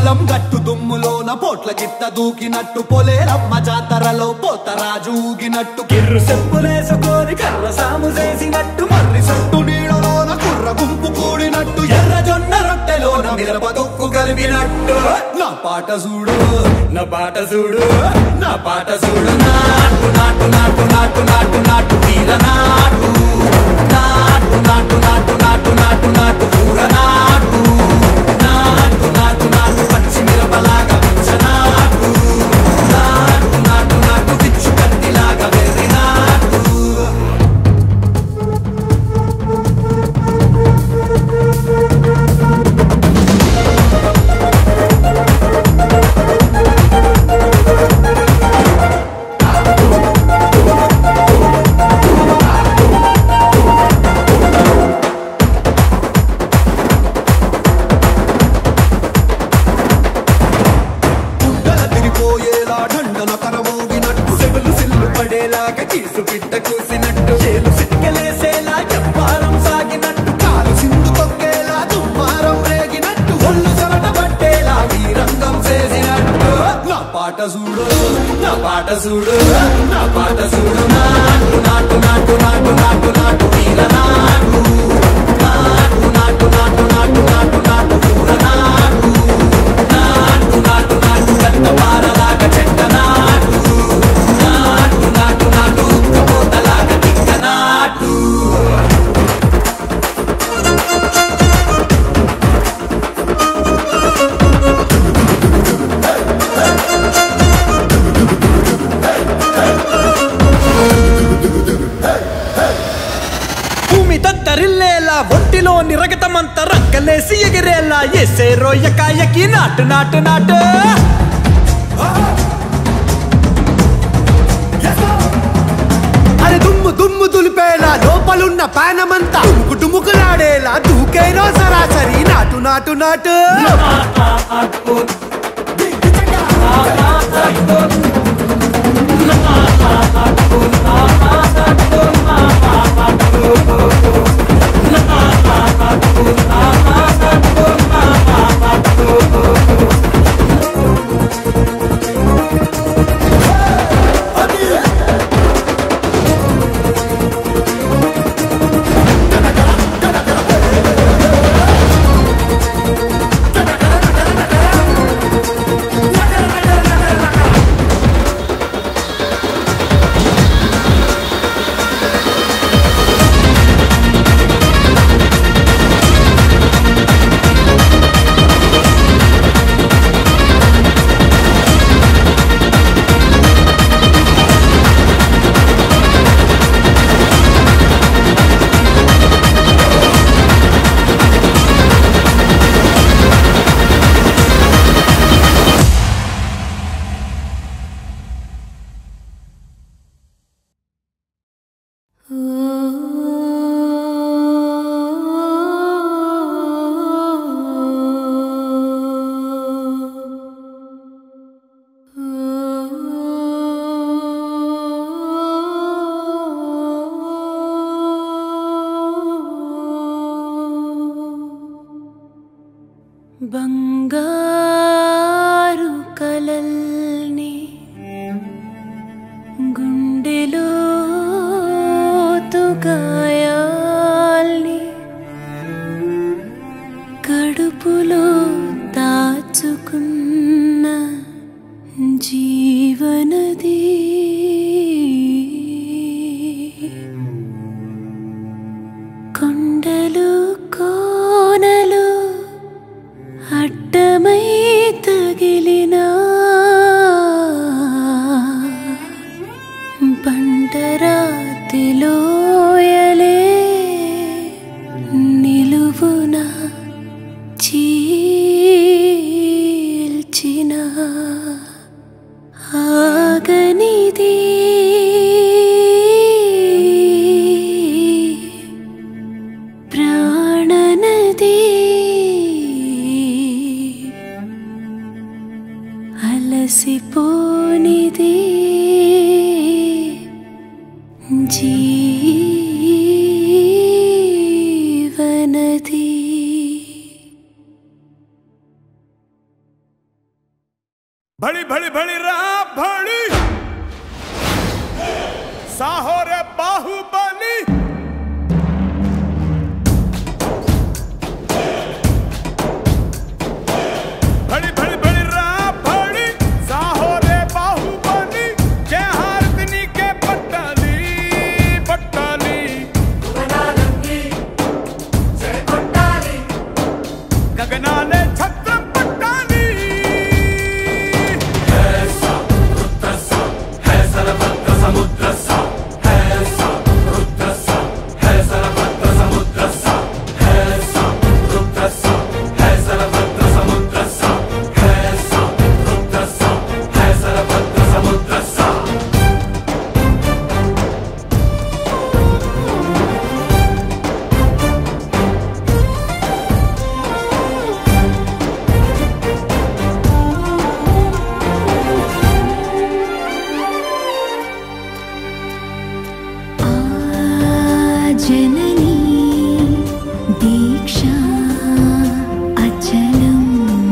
పొలం గట్టు దుమ్ములోన పోట్ల గిట్ట దూకినట్టు పొలేరమ్మ జాతరలో పోతరాజు ఊగినట్టు కిర్రు చెప్పులేసుకొని కర్ర సాము చేసినట్టు మర్రి సొట్టు నీడలోన కుర్ర గుంపు కూడినట్టు ఎర్ర జొన్న రొట్టెలోన మిరప దొక్కు కలిపినట్టు నా పాట చూడు నా పాట చూడు నా పాట చూడు నాటు నాటు నాటు నాటు నాటు నాటు వీర నాటు నాటు నాటు నాటు నాటు నాటు నాటు కూర నాటు నాటు నాటు నాటు పచ్చి మిరపలాగా పిచ్చ నాటు నాటు నాటు నాటు పిచ్చు కత్తిలాగా వెర్రి నాటు గుడ్డల తిరిపోయేలా దండన కరమోగినట్టు సెవలు సిల్లు పడేలాగా కీసు పిట్ట కూసినట్టు చేలు సిక్కలేసేలా చెప్పారం సాగినట్టు కాలు సింధు తొక్కేలా దుమ్మారం రేగినట్టు ఒళ్ళు చెమట పట్టేలా ఈ రంగం చేసినట్టు నా పాట చూడు నా పాట చూడు నా పాట చూడు నాటు నాటు నాటు నాటు నాటు నాటు వీర నాటు నాటు నాటు నాటు నాటు నాటు నాటు కూర నాటు నాటు నాటు నాటు గంట పారలాగా చెట్ట నాటు నాటు నాటు నాటు ఉక్కపోతలాగా తిక్క నాటు భూమి తత్తరిల్లేలా ఒంటిలోని రగతమంతా రక్కలేసి ఎగిరేలా ఎసే రొయ్యకాయకి నాటు నాటు నాటు అరే దుమ్ము దుమ్ము దులిపేలా లోపలున్న పానమంతా దుమ్ము డుముకులాడేలా దూకేరో సరాసరి నాటు నాటు నాటు బంగారు కలల్ని గుండెలో తుగాయాల్ని కడుపులో దాచుకున్న జీవనది కొండలు కోనలు అడ్డమై తగిలిన బండరాతిలోయలే నిలువున చీల్చిన ఆగనిది ప్రాణనది అలసిపోనిది జీవనది भड़ी भड़ी भड़ी रहा भड़ी साहो रे बाहुबली भड़ी भड़ी भड़ी रहा भड़ी साहो रे बाहुबली जय हारदिनी के पट्टाली पट्टाली गगनाले छत्र पट्टाली जननी दीक्षा अचलम्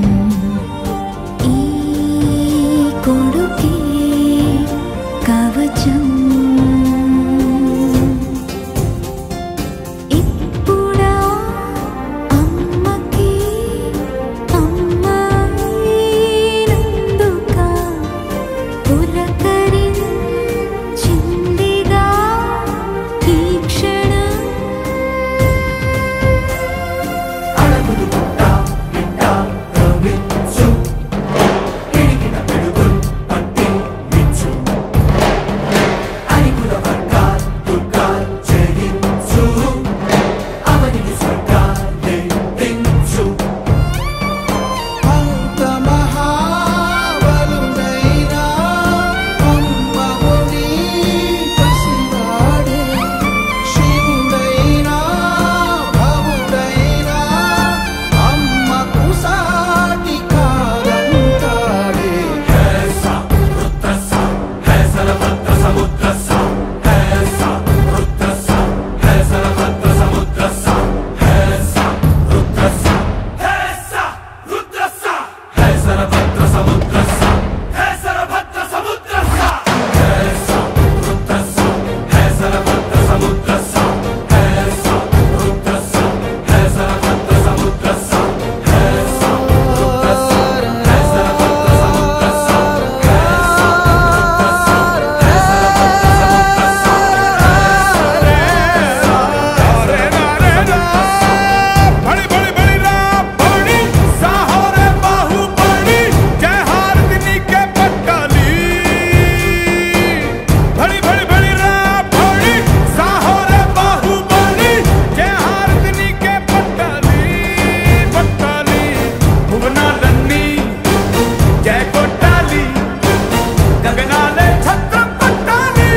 ई कोडुके कवचम् ఇప్పుడా అమ్మకి అమ్మాయినందుక పులకరించిందిగా ఈ క్షణం అంత మహాబలుడైనా అమ్మవుని పసివాడే శివుడైనా భవుడైనా అమ్మకు సాటి కాదంటాడే बड़ी बड़ी बड़ी रा बड़ी साहो रे बाहुबली जय हारदिनी के पट्टाली बड़ी बड़ी बड़ी रा बड़ी साहो रे बाहुबली जय हारदिनी के पट्टाली पट्टाली भुवना लन्नी जय कोटाली गगनाले छत्र पट्टाली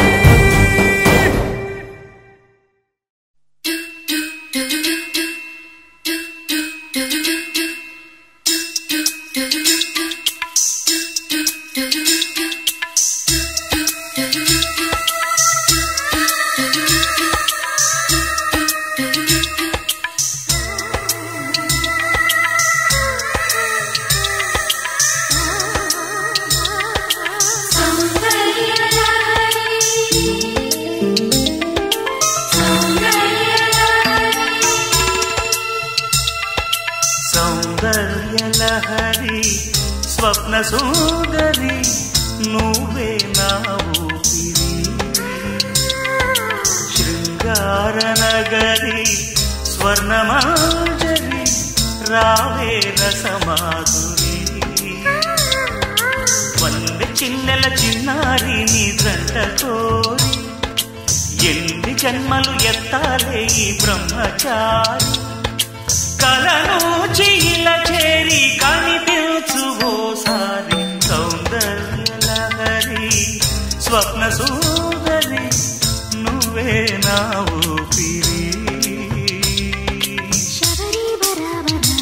సౌందర్యలహరి స్వప్న సుందరి నువ్వే నా ఊపిరి శృంగార నగరి స్వర్ణమాజరి రావే రసమాధురి వంద చిన్నెల చిన్నారి నీ జంట కోరి ఎన్ని జన్మలు ఎత్తాలే ఈ బ్రహ్మచారి కలను చీల చేరి కనిపించు ఓసారి సౌందర్యలహరి స్వప్న సూదరి నువ్వే నా ఊపిరి శబరి బరాబరా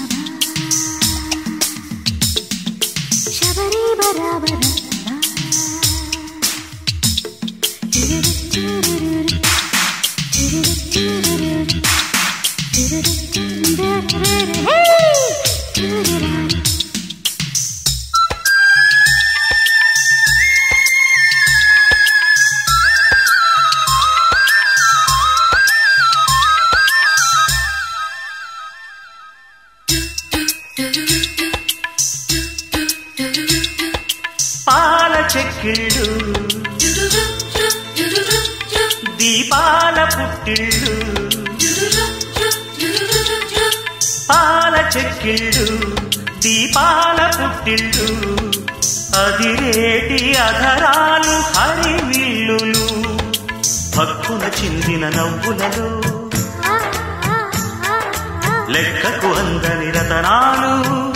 శబరి బరాబరా చెక్కిళ్ళు దీపాల పుట్టిళ్ళు పాల చెక్కిళ్ళు దీపాల పుట్టిళ్ళు అదిరేటి అధరాలు హరివిల్లులు భక్కున చిందిన నవ్వులలో లెక్కకు అందని రతనాలు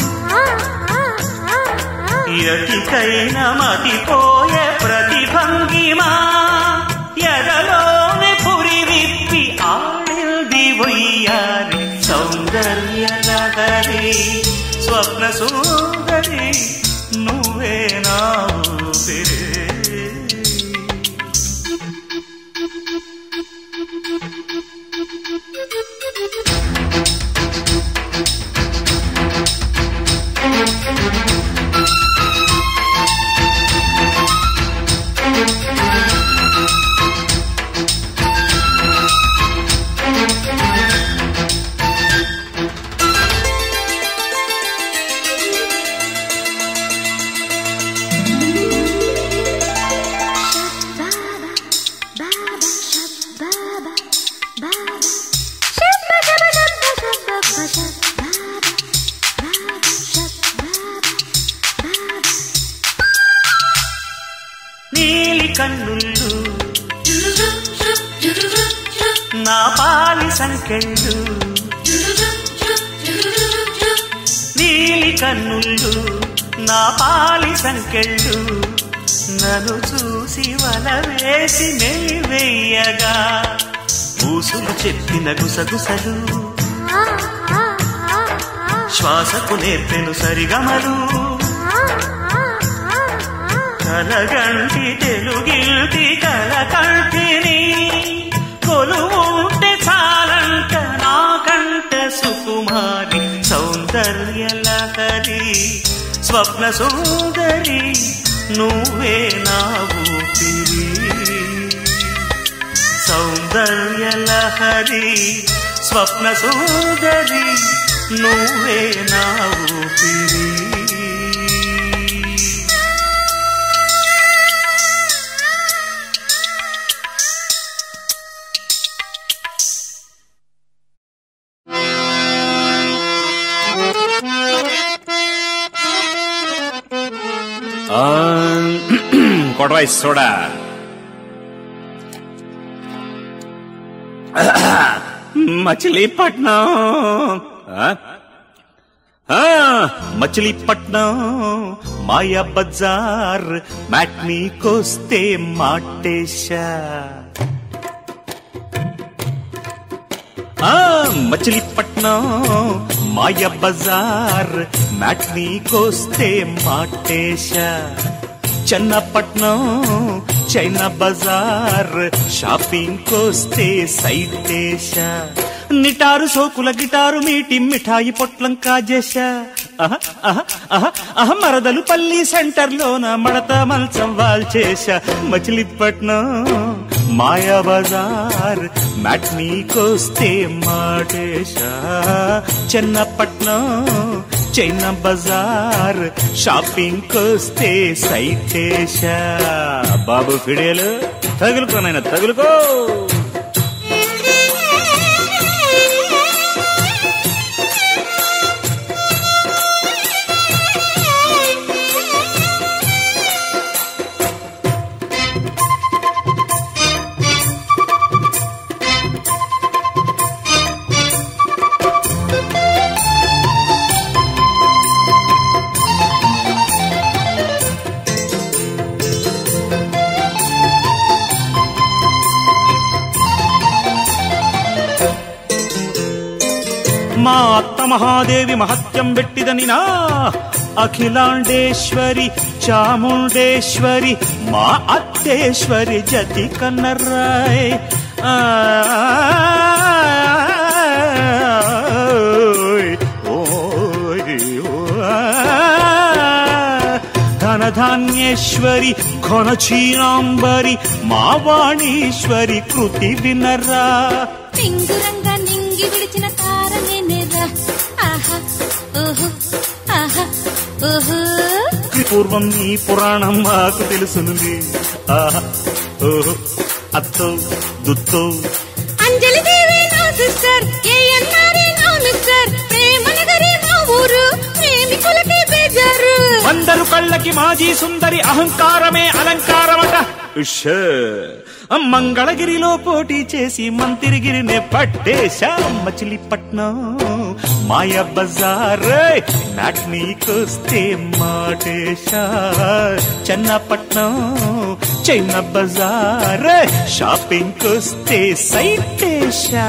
ఎటికైన మతిపోయే ప్రతిభంగిమా ఎదలోని పురి విప్పి ఆడింది వయ్యారి సౌందర్య నగరి స్వప్న సుందరి నువ్వే నా ఊపిరి నీలి కన్నుళ్ళు నా పాలి సంకెళ్ళు నీలి కన్నుళ్ళు నా పాలి సంకెళ్ళు నన్ను చూసి వల వేసి మెలివెయ్యగా ఊసులు చెప్పిన గుసగుసలు శ్వాసకు నేర్పెను సరిగమలు కలగంటి తెలుగిల్తి కలకంటిని కొలువుంటే చాలంట నాకంట సుకుమారి సౌందర్య లహరి స్వప్న సుందరి నువ్వే నా ఊపిరి సౌందర్య లహరి స్వప్న సుందరి నువ్వే నా ఊపిరి కొడవాయి సోడా మచిలీపట్నం ఆ? ఆ, మచిలీపట్నం మాయా బజార్ మ్యాట్నీకొస్తే మాటేశా ఆ, మచిలీపట్నం మాయ బజార్ మ్యాట్నీకొస్తే మాటేశా చెన్నపట్నం చైనా బజార్ షాపింగ్ కోస్తే సైటేశా నిటారు సోకుల గిటారు మీటి మిఠాయి పొట్లం కాజేశా అహ, అహ, అహ, అహ, మరదలు పల్లి సెంటర్ లోన మడత మల్చం వాల్చేశా మచిలీపట్నం మాయా బజార్ మ్యాట్నీకొస్తే మాటేశా చెన్నపట్నం చైనా బజార్ షాపింగ్ కొస్తే సైటేశా బాబు ఫిడేలు తగులుకో నాయన తగులుకో మా అత్త మహాదేవి మహత్యం పెట్టిదని నా అఖిలాండేశ్వరి చాముండేశ్వరి మా అత్తేశ్వరి జతి కన్నరాయ్ ఆ, ఓయ్, ఓయ్, ఓ, ధనధాన్యేశ్వరి ఘనచీనాంబరి మా వాణీశ్వరి కృతి వినరా టింగురంగా నింగి విడిచిన తారనేనేరా ఆహా ఓహో ఆహా ఓహో కృత పూర్వం నీ పురాణం మాకు తెలుసునులే ఆహా ఓహో అత్తో దుత్తో అంజలి దేవి నా సిస్టర్ ఏఎన్ఆర్ఏ నా మిస్టర్ ప్రేమ నగరి మా ఊరు ప్రేమికులకి బేజారు అందరు కళ్ళకి మాజీ సుందరి అహంకారమే అలంకారమట ఉష్. మంగళగిరిలో పోటీ చేసి మంతిరిగిరినే పట్టేశా మచిలీపట్నం మాయ బజార్ నాట్ నీకొస్తే మాటేశా చెన్నపట్నం చైనా బజార్ షాపింగ్ కొస్తే సైటేశా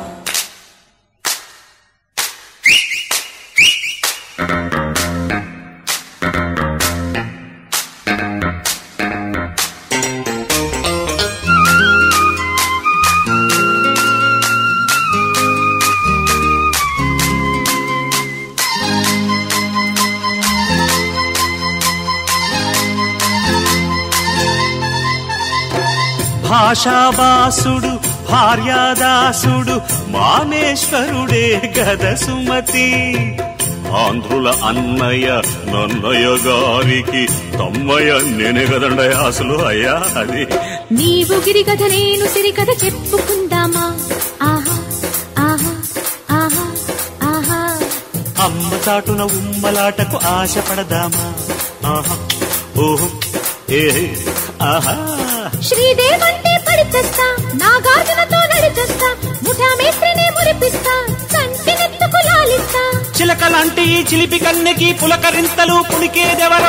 భాషాబాసుడు భార్యాదాసుడు మామేశ్వరుడే గద సుమతి ఆంధ్రుల అన్నయ్య నన్నయ్య గారికి తమ్మయ్య నేనే కదండయ్య అసలు అయ్యా అది నీవు గిరికథ నేను సిరికథ చెప్పుకుందామా ఆహా ఆహా ఆహా ఆహా అమ్మ చాటున ఉమ్మలాటకు ఆశపడదామా ఆహా ఓహో ఏ ఆహా శ్రీదేవంటే పడిచేస్తా నాగార్జునతో నడిచేస్తా ముఠా మేస్త్రిని మురిపిస్తా కంటినెత్తుకు లాలిస్తా చిలకలాంటి ఈ చిలిపి కన్నెకి పులకరింతలు పులికేదెవరో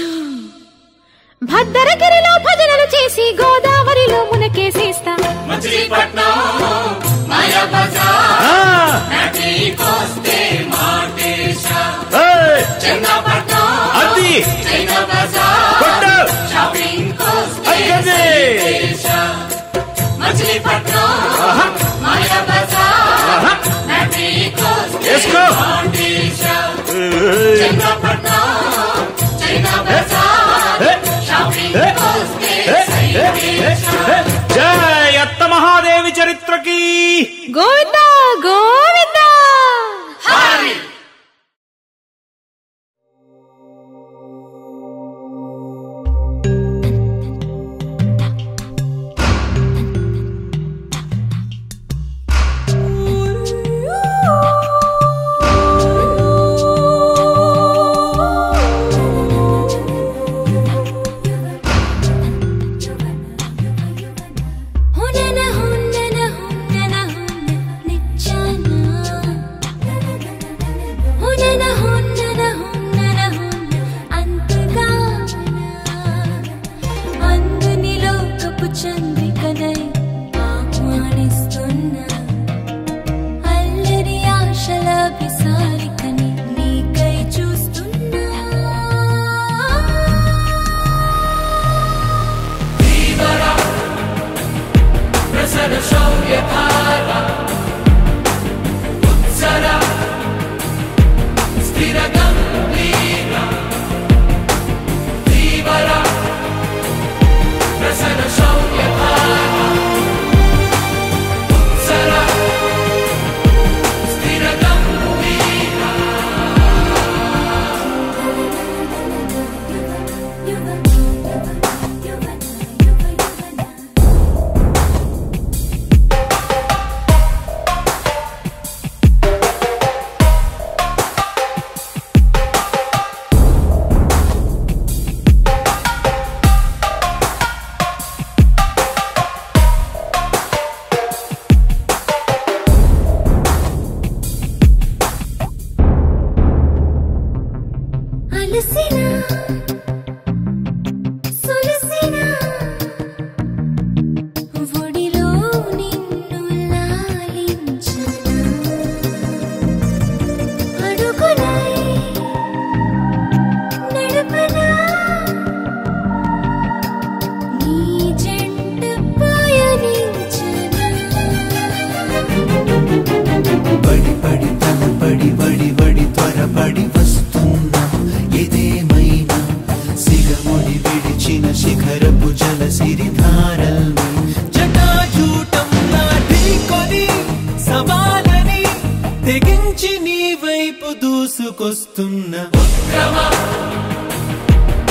భద్రగిరిలో భజనలు చేసి గోదావరిలో మునకేసేస్తా ఆ! ఏయ్! అది కొట్టు! అక్కడే! ఆహా! ఆహా! వేసుకో! ఏయ్! ఏ! ఏ! ఏ! ఏ! ఏ! జై అత్త మహాదేవి చరిత్రకి గోవిందా గోవిందా హునన హునన హునన హున నిచ్చానా హునన హునన హునన హున అంతగానా అందుని లోకపు చంద్రికనై ఆహ్వానిస్తున్నా అల్లరి ఆశల విసారికని నీకై చూస్తున్నా అలసినా సొలసినా ఒడిలో నిన్ను లాలించనా అడుగులై నడపనా నీ జంట పయనించనా పడి పడి తలపడి వడి వడి త్వరపడి వస్తున్నా ఇదేమైనా సిగముడి విడిచిన శిఖరపు జల సిరిధారల్ని జటాజూటంలా ఢీకొని సవాలని తెగించి నీ వైపు దూసుకొస్తున్న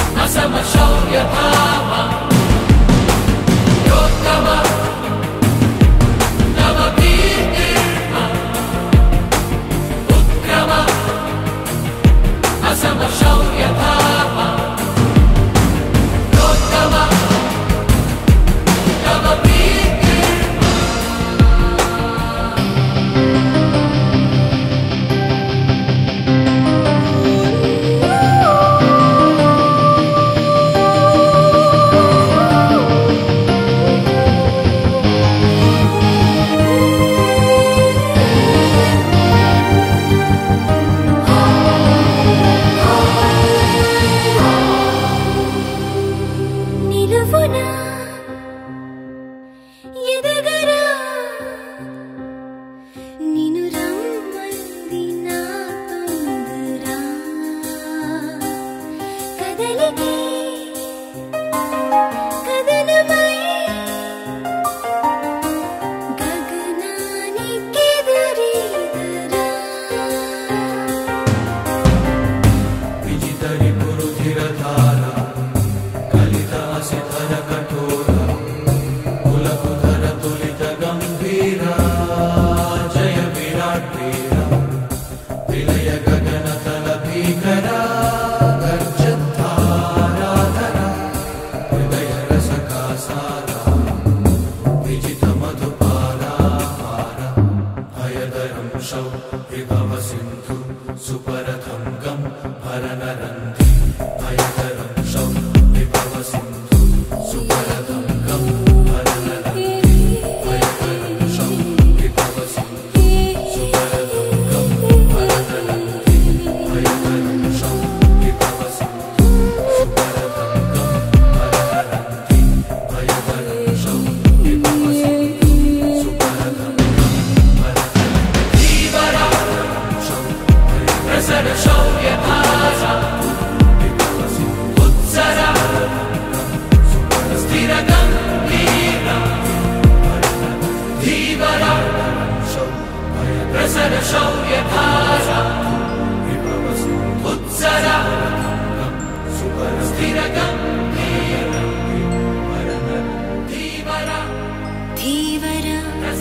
ధీవరా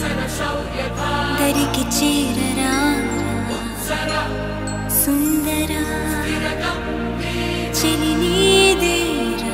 దరికి చేరరా సుందరా చెలి నీదేరా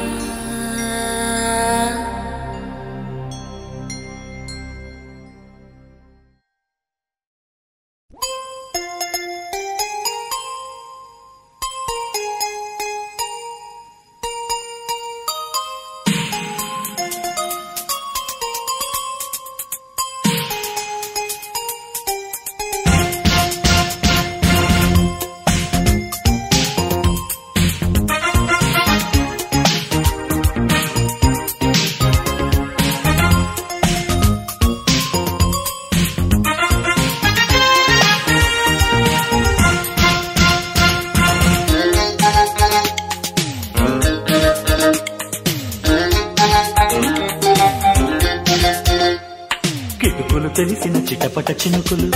కిటుకులు తెలిసిన చిటపట చినుకులు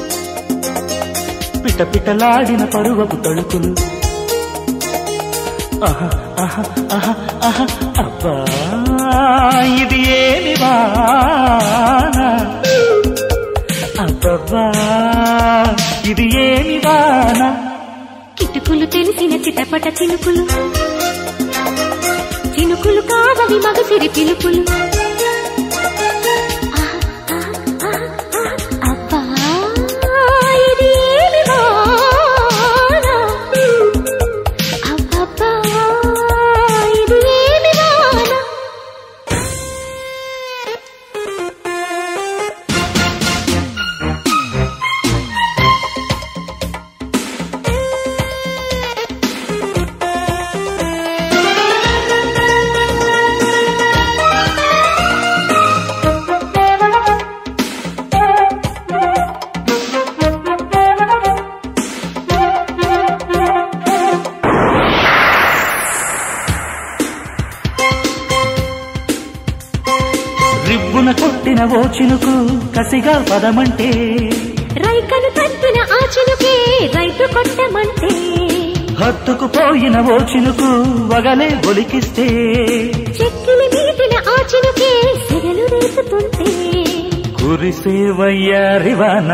పిటపిటలాడిన పరువపు తడుకులు ఆహా, ఆహా, ఆహా, ఆహా, అబ్బా ఇది ఏమి వాన అబ్బబ్బా ఇది ఏమి వాన కిటుకులు తెలిసిన చిటపట చినుకులు చినుకులు కాదవి మగసిరి పిలుపులు అబ్బా ఇది ఏమి వాన? అబ్బబ్బా, ఇది ఏమి వాన? రిబ్బున కొట్టిన ఓ చినుకు కసిగా పదమంటే రైకను తట్టిన ఆ చినుకే రైతు కొట్టమంటే హత్తుకు పోయిన ఓ చినుకు వగలే ఒలికిస్తే చెక్కిలి మీటిన ఆ చినుకే సెగలు రేపుతుంటే కురిసే వయ్యారివాన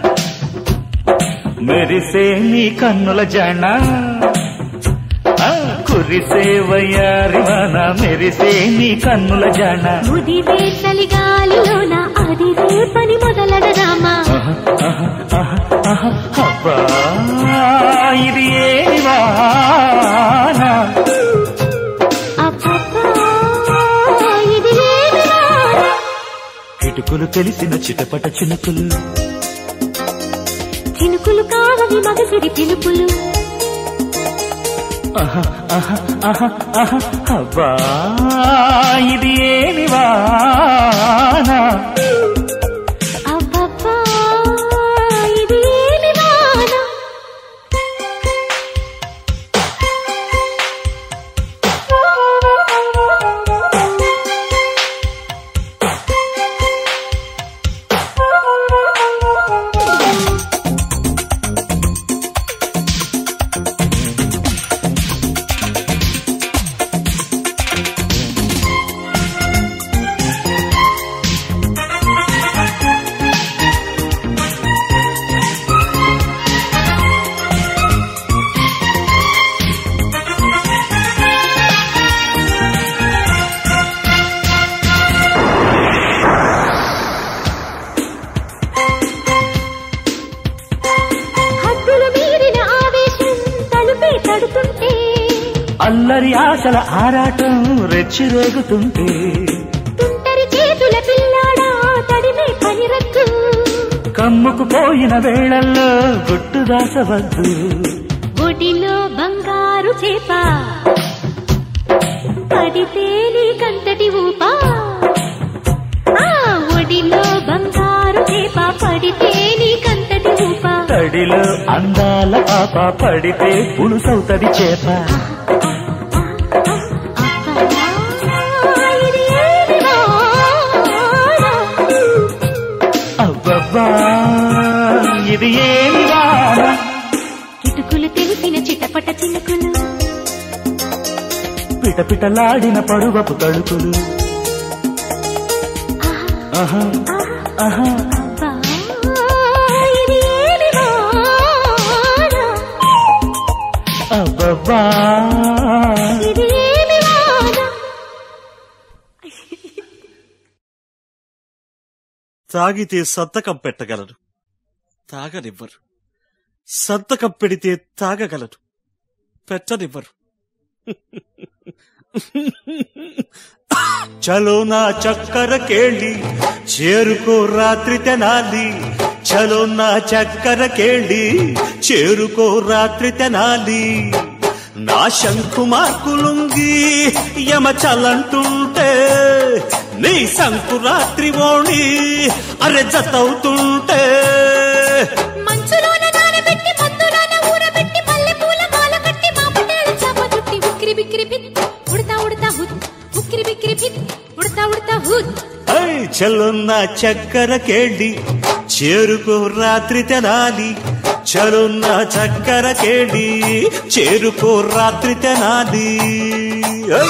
మెరిసే నీ కన్నుల జాణ ఆ, కురిసే వయ్యారివాన మెరిసే నీ కన్నుల జాణ ఉదివే చలిగాలిలోన అది రేపని మొదలడదామా ఆహా, ఆహా, ఆహా, ఆహా, అబ్బా ఇది ఏమి వాన అబ్బబ్బా, ఇది ఏమి వాన? కిటుకులు తెలిసిన చిటపట చినుకులు చినుకులు కావని మగసిరి పిలుపులు ఆహా, ఆహా, ఆహా, ఆహా, అబ్బా ఇది ఏమి వాన అబ్బబ్బా, ఇది ఏమి వాన? ఆశల ఆరాటం రెచ్చిరేగుతుంటే తుంటరి చేతుల పిల్లాడా తడిమే పని రద్దు కమ్ముకు పోయిన వేళల్లో గుట్టు దాసవద్దు ఒడిలో బంగారు చేప పడితే నీకంతటి ఊపా ఆ ఒడిలో బంగారు చేప పడితే నీకంతటి ఊపా తడిలో అందాల పాప పడితే పులుసవుతది చేప అబ్బా, ఇది ఏమి వాన? అబ్బబ్బా ఇది ఏమి వాన కిటుకులు తెలిసిన చిటపట చినుకులు పిటపిటలాడిన పరువపు తడుకులు ఆహా ఆహా అబ్బా, ఇది ఏమి వాన? అబ్బబ్బా ఇది ఏమి వాన? తాగితే సంతకం పెట్టగలరు తాగనివ్వరు సంతకం పెడితే తాగగలరు పెట్టనివ్వరు చలో నా చక్కర కేళి చేరుకో రాత్రి తెనాలి చలో నా చక్కర కేళి చేరుకో రాత్రి తెనాలి నా శంకు మార్కులుంగి యమ చలంటుంటే నీ సంకురాత్రి ఓణి అరె జతవుతుంటే మంచులోన నానబెట్టి మత్తులోన ఊరబెట్టి మల్లెపూల మాల కట్టి మా పటేల చాప చుట్టి ఉక్కిరి బిక్కిరి పిత్ ఉడతా ఉడతా హుత్ ఉక్కిరి బిక్కిరి పిత్ ఉడతా ఉడతా హుత్ ఐ చలున్న చక్కర కేళి చేరుకో రాత్రి తెనాలి చలున్న చక్కర కేళి చేరుకో రాత్రి తెనాలి ఐ!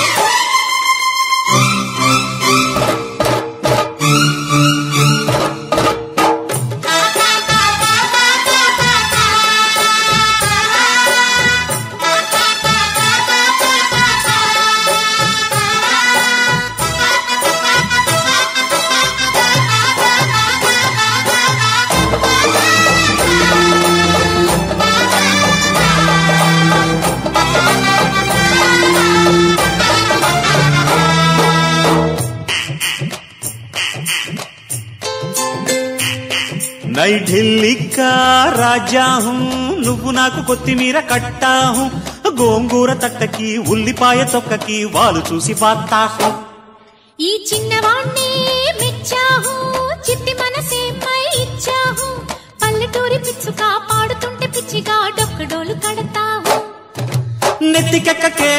నై ఢిల్లీ కా రాజా హూ నువ్వు నాకు కొత్తిమీర కట్టాహు గోంగూర తట్టకి ఉల్లిపాయ తొక్కకి వాళ్ళు చూసి బాత్తాహు ఈ చిన్నవాణ్ణి మెచ్చాహు చిట్టి మనసే పై ఇచ్చాహు పల్లెటూరి పిచ్చుక పాడుతుంటే పిచ్చిగా డొక్కడోలు కడతాహు నెత్తికెక్కకే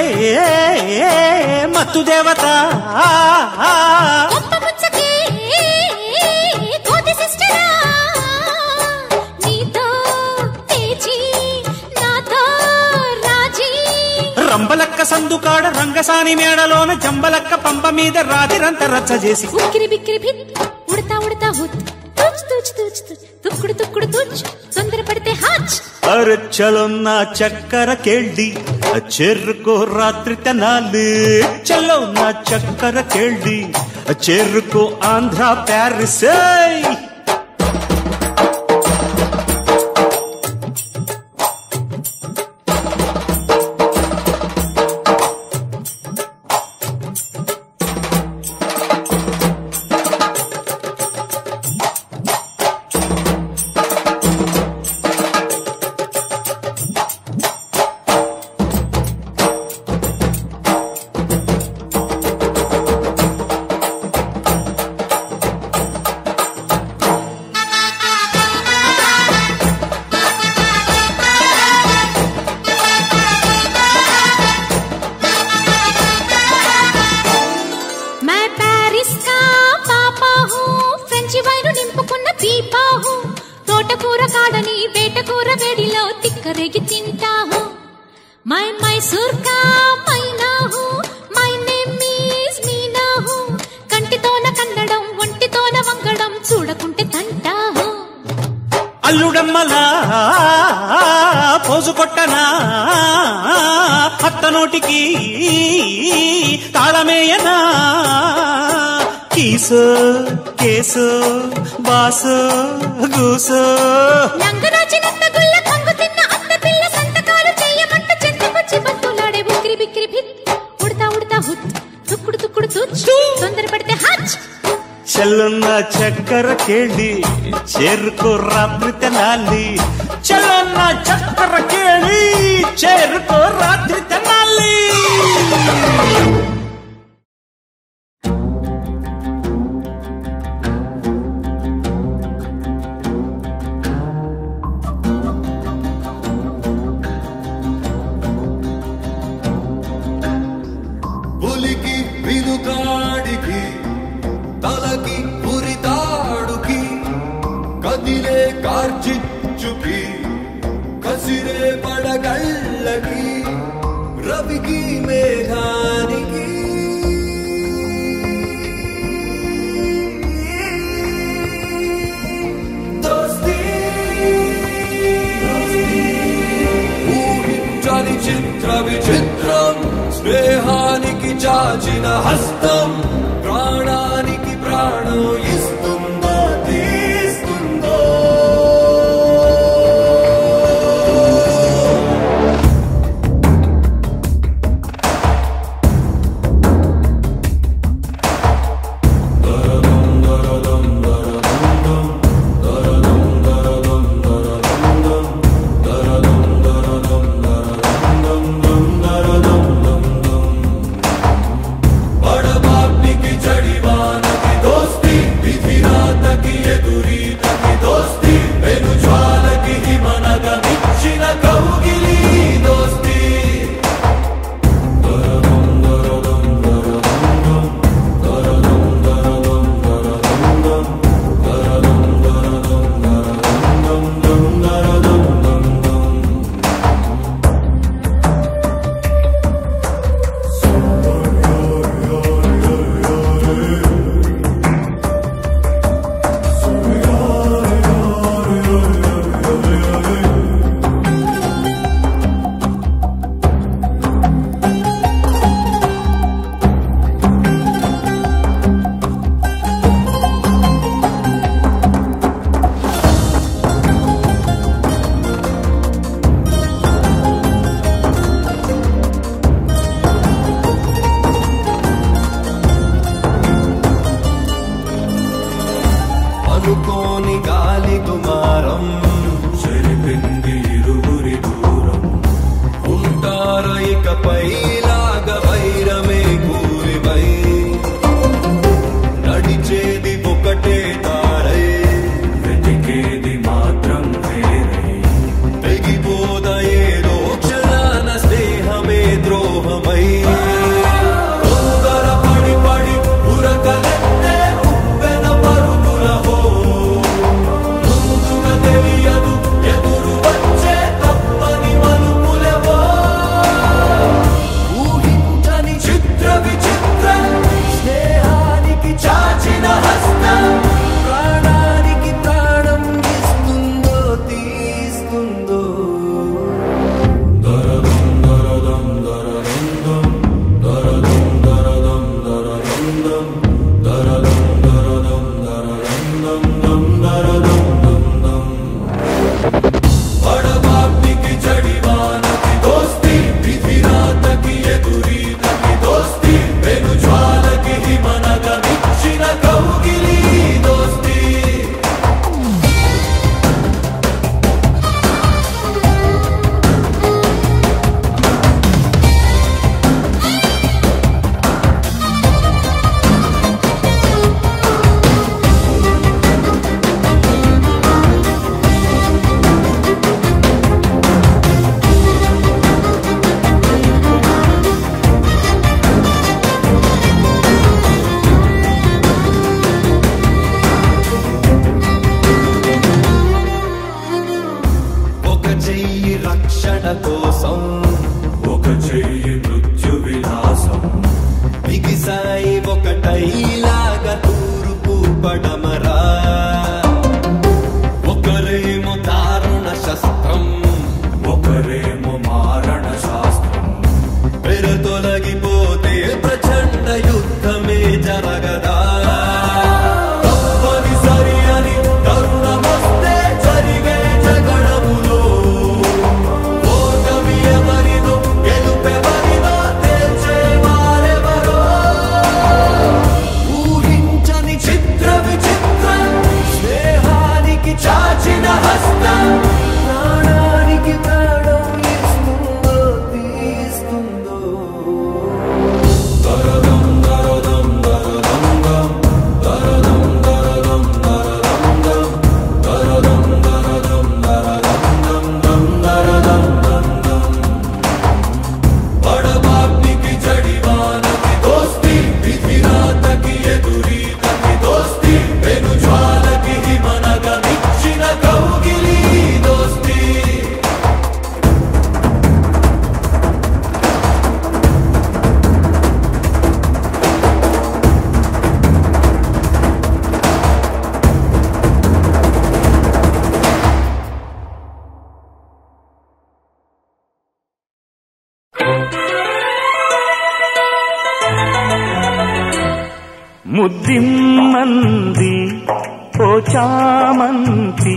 మత్తు దేవత గొప్ప ముచ్చకే కోతి సిస్టరా నీతో తేచి నాతో రాజీ రంబలక్క సందుకాడ రంగసాని మేడలోన జంబలక్క పంప మీద రాతిరంత రచ్చ చేసి ఉక్కిరి బిక్కిరి భిత్ ఉడతా ఉడతా హుత్ తుచ్ తుచ్ తుచ్ తుచ్ తుక్కుడు తుక్కుడు తుచ్ తొందరపడితే హాచ్ అరచలున్న చక్కర కేళ్ళి చెరుకో రాత్రి తెనాలి చలో నా చక్కర కేళ్ళి చెరుకో ఆంధ్ర ప్యారిస్ ఏయ్! मैं पेरिस का पापा हूँ ఫ్రెంచ్ వైను నింపుకున్న పీపా హూ తోటకూర కాడని వేటకూర వేడిలో తిక్కరేగి తింటాహు మై మైసూర్ కా మైనా హూ మై నేమ్ ఈస్ మీనా హూ కంటితోన కన్నడం ఒంటితోన వంగడం చూడకుంటే తంటాహు అల్లుడమ్మలా పోజు కొట్టనా అత్త నోటికి తాళమేయనా కీసో కేసో బాసో గూసో లంగరాచినంత గుల్ల కంగు తిన్న అత్త పిల్ల సంతకాలు చెయ్యమంట చెట్టుకొచ్చి బతులాడే ఉక్కిరి బిక్కిరి భిత్ సుచ్ తొందరపడితే హచ్ చెల్లున్న చక్కెర కేళి చేరుకో రాత్రి తెనాలి చెల్లున్న చక్కెర కేళి చేరుకో రాత్రి తెనాలి పులికి వినుగాడికి తలకి ఉరితాడుకి కదిలే కార్చిచ్చుకి కసిరే పడగళ్ళకి రవికి మేఘానికి దోస్తీ ఊహించని చిత్ర విచిత్రం స్నేహానికి చాచిన హస్తం ప్రాణానికి ప్రాణం ఇస్తుందో తీస్తుందో బడబాగ్నికి జడివానకి దోస్తి విధిరాతకి ఎదురీతకి దోస్తి వెను జ్వాలకి హిమనగమిచ్చిన కౌగిలి దోస్తి అనుకోని గాలి దుమారం చెరిపింది ఇరువురి దూరం ఉంటార ఇకపై లాగ వైరమే కూలిపై నడిచేది ఒకటే తారై వెతికేది మాత్రం వేరై తెగిపోద ఏదో క్షణాన స్నేహమే ద్రోహమై తొందర పడి పడి ఉరకలెత్తే ఉప్పెన పరుగులహో ముందుగా తెలియదు ఎదురు వచ్చే తప్పని మలుపులవో ఊహించని చిత్ర విచిత్రం స్నేహానికి చాచిన హస్తం ప్రాణానికి ప్రాణం ఇస్తుందో తీస్తుందో దరదం దరదం దరదం దరదం దరదం దరదం దరదం దరదం దరదం దరదం దం పడబాగ్నికి జడివానకి దోస్తి విధిరాతకి ఎదురీతకి దోస్తి వెను జ్వాలకి హిమనగమిచ్చిన కౌగిలి దోస్తి ఒక చెయ్యి రక్షణ కోసం ఒక చెయ్యి మృత్యు విలాసం బిగిసాయి ఒకటైలాగా తూర్పు పడమరా ఒకరేమో దారుణ శస్త్రం ఒకరేమో మారణ శాస్త్రం పెర తొలగిపోతే ప్రచండ యుద్ధమే జరగదా తప్పనిసరి అని తరుణమొస్తే జరిగే జగడములో ఓటమి ఎవరిదో గెలుపెవరిదో తేల్చే వారెవరో ముద్దిమ్మంది ఓ చామంతి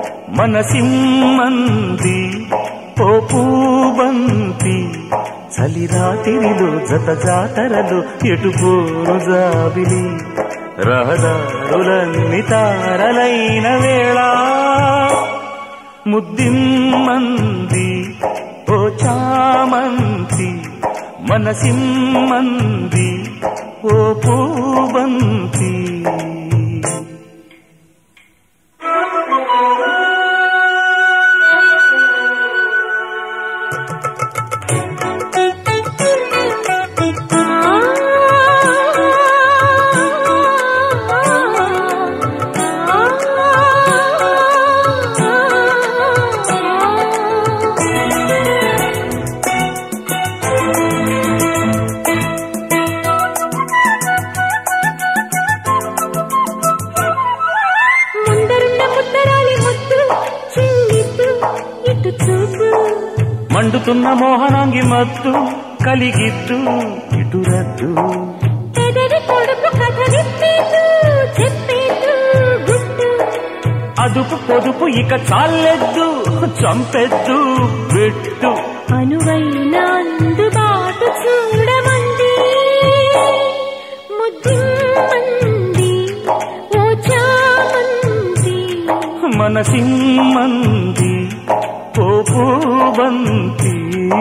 మనసిమ్మంది ఓ పూబంతి చలిరాతిరిలో జత జాతరలు ఎటుపోరు జాబిలి రహదారులన్ని తారలైన వేళ ముద్దిమ్మంది ఓ చామంతి మనసిమ్మంది ఓ పూబంతి ముందరున్న ముద్దరాలి ముద్దు చిల్లిద్దు ఇటు చూపు మండుతున్న మోహనాంగి మత్తు కలిగిద్దు ఇటు రద్దు ఎదరి పొడుపు కథ విప్పేదు చెప్పేదు గుట్టు అదుపు పొదుపు ఇక చాలెద్దు చంపెద్దు పెట్టు అనువైన అందుబాటు చూడమంది ముద్దిమ్మంది ఓ చామంది మనసిమ్మంది ఓ పూబంతి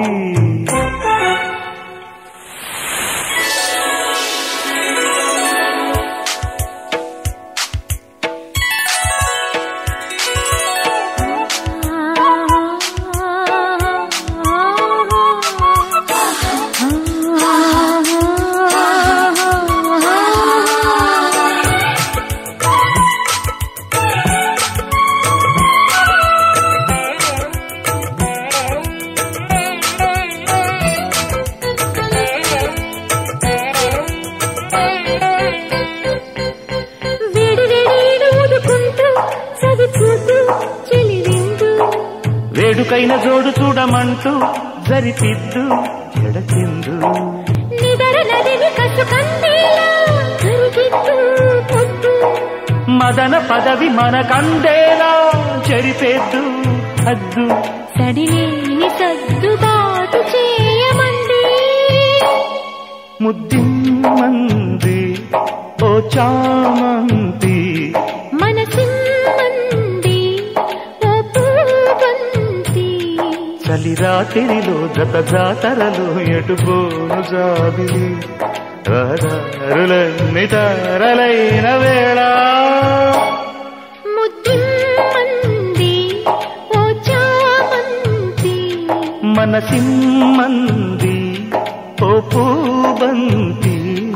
వేడి వేడి ఊదుకుంటూ చదువుతూ చెలివిందు వేడుకైన జోడు చూడమంటూ జరిపిద్దు ఎడచెందు నిదర నదిని కసు కందేలా కరిగిద్దు పొద్దు మదన పదవి మనకందేలా చెరిపేద్దు హద్దు సడిలేని సర్దుబాటు చేయమంది ముద్దిమ్మంది ఓ చామంతి మనసిమ్మంది ఓ పూబంతి చలిరాతిరిలో జత జాతరలు ఎటుపోను జాబిలి రహదారులన్ని తారలైన వేళ ముద్దిమ్మంది ఓ చామంతి మనసిమ్మంది ఓ పూబంతి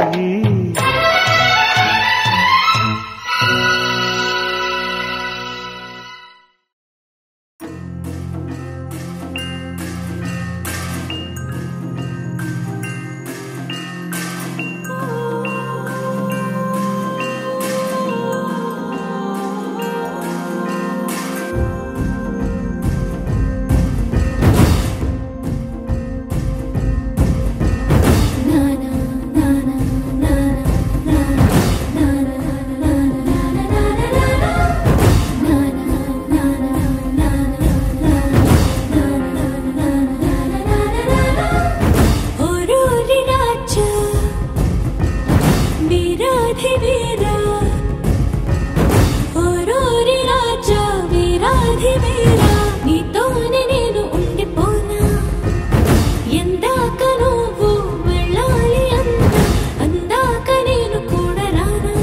ఓరోరి రాజా వీరాధి వీరా ఓరోరి రాజా వీరాధి వీరా నీతోనే నేను ఉండిపోనా ఎందాక నువ్వు వెళ్ళాలి అన్నా అందాక నేను కూడా రానా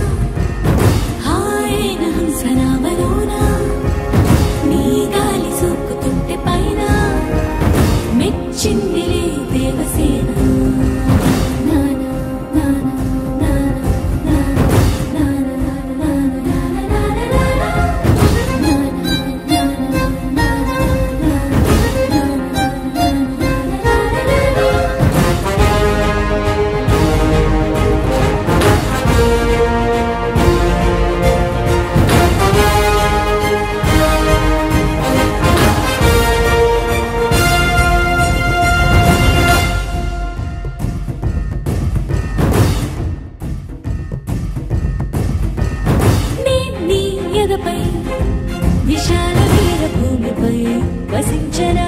హాయన హంసనామలోనా నీ గాలి సోకుతుంటే పైన మెచ్చిందిలే దేవసేన నానా నానా నానా నానా గదపై విశాల వీర భూమిపై వసించనా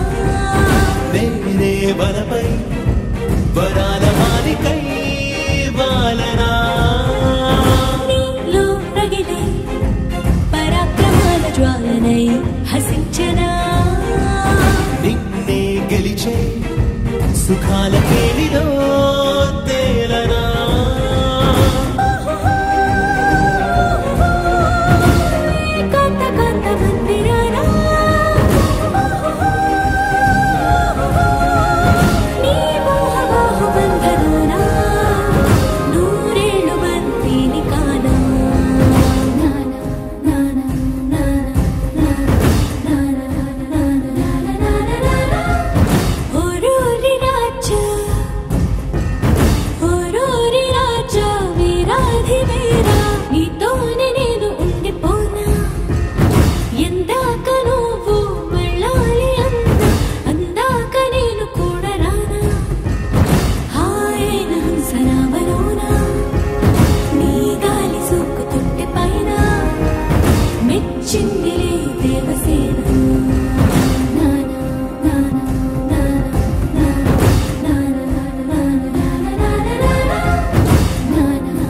నేనే వరపై వరాల మాలికై వాలనా నీలో రగిలే పరాక్రమాల జ్వాలనై హసించనా నిన్నే గెలిచే సుఖాల కేలిలో తేలనా కాంత కాంత మందిరానా నీ మోహ బాహు బంధనానా నూరేళ్ళు బంతిని కానా నానా నానా నానా నానా నానా నానా నానా ఓరోరి రాజా ఓరోరి రాజా వీరాధి వీరా నీతోనే నేను ఉండిపోనా ఎందాక నువ్వు వెళ్ళాలి అన్నా అందాక నేను కూడా రానా హాయైన హంసనామలోనా నీ గాలి సోకుతుంటే పైన మెచ్చిందిలే దేవసేన నానా నానా నానా నానా నానా నానా నానా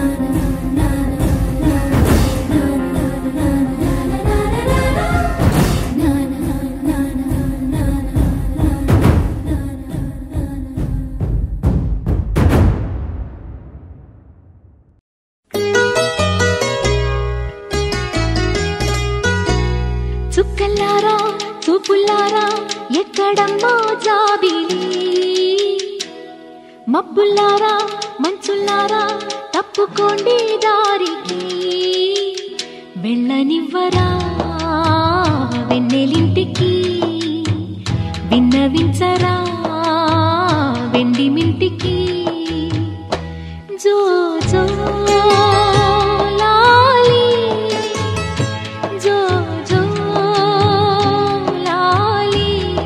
చుక్కల్లారా చూపుల్లారా ఎక్కడమ్మా జాబిలి మబ్బుల్లారా మంచుల్లారా తప్పుకోండి దారికి వెళ్ళనివ్వరా వెన్నెలింటికి విన్నవించరా వెండి మింటికి జో జో లాలి జో జో లాలి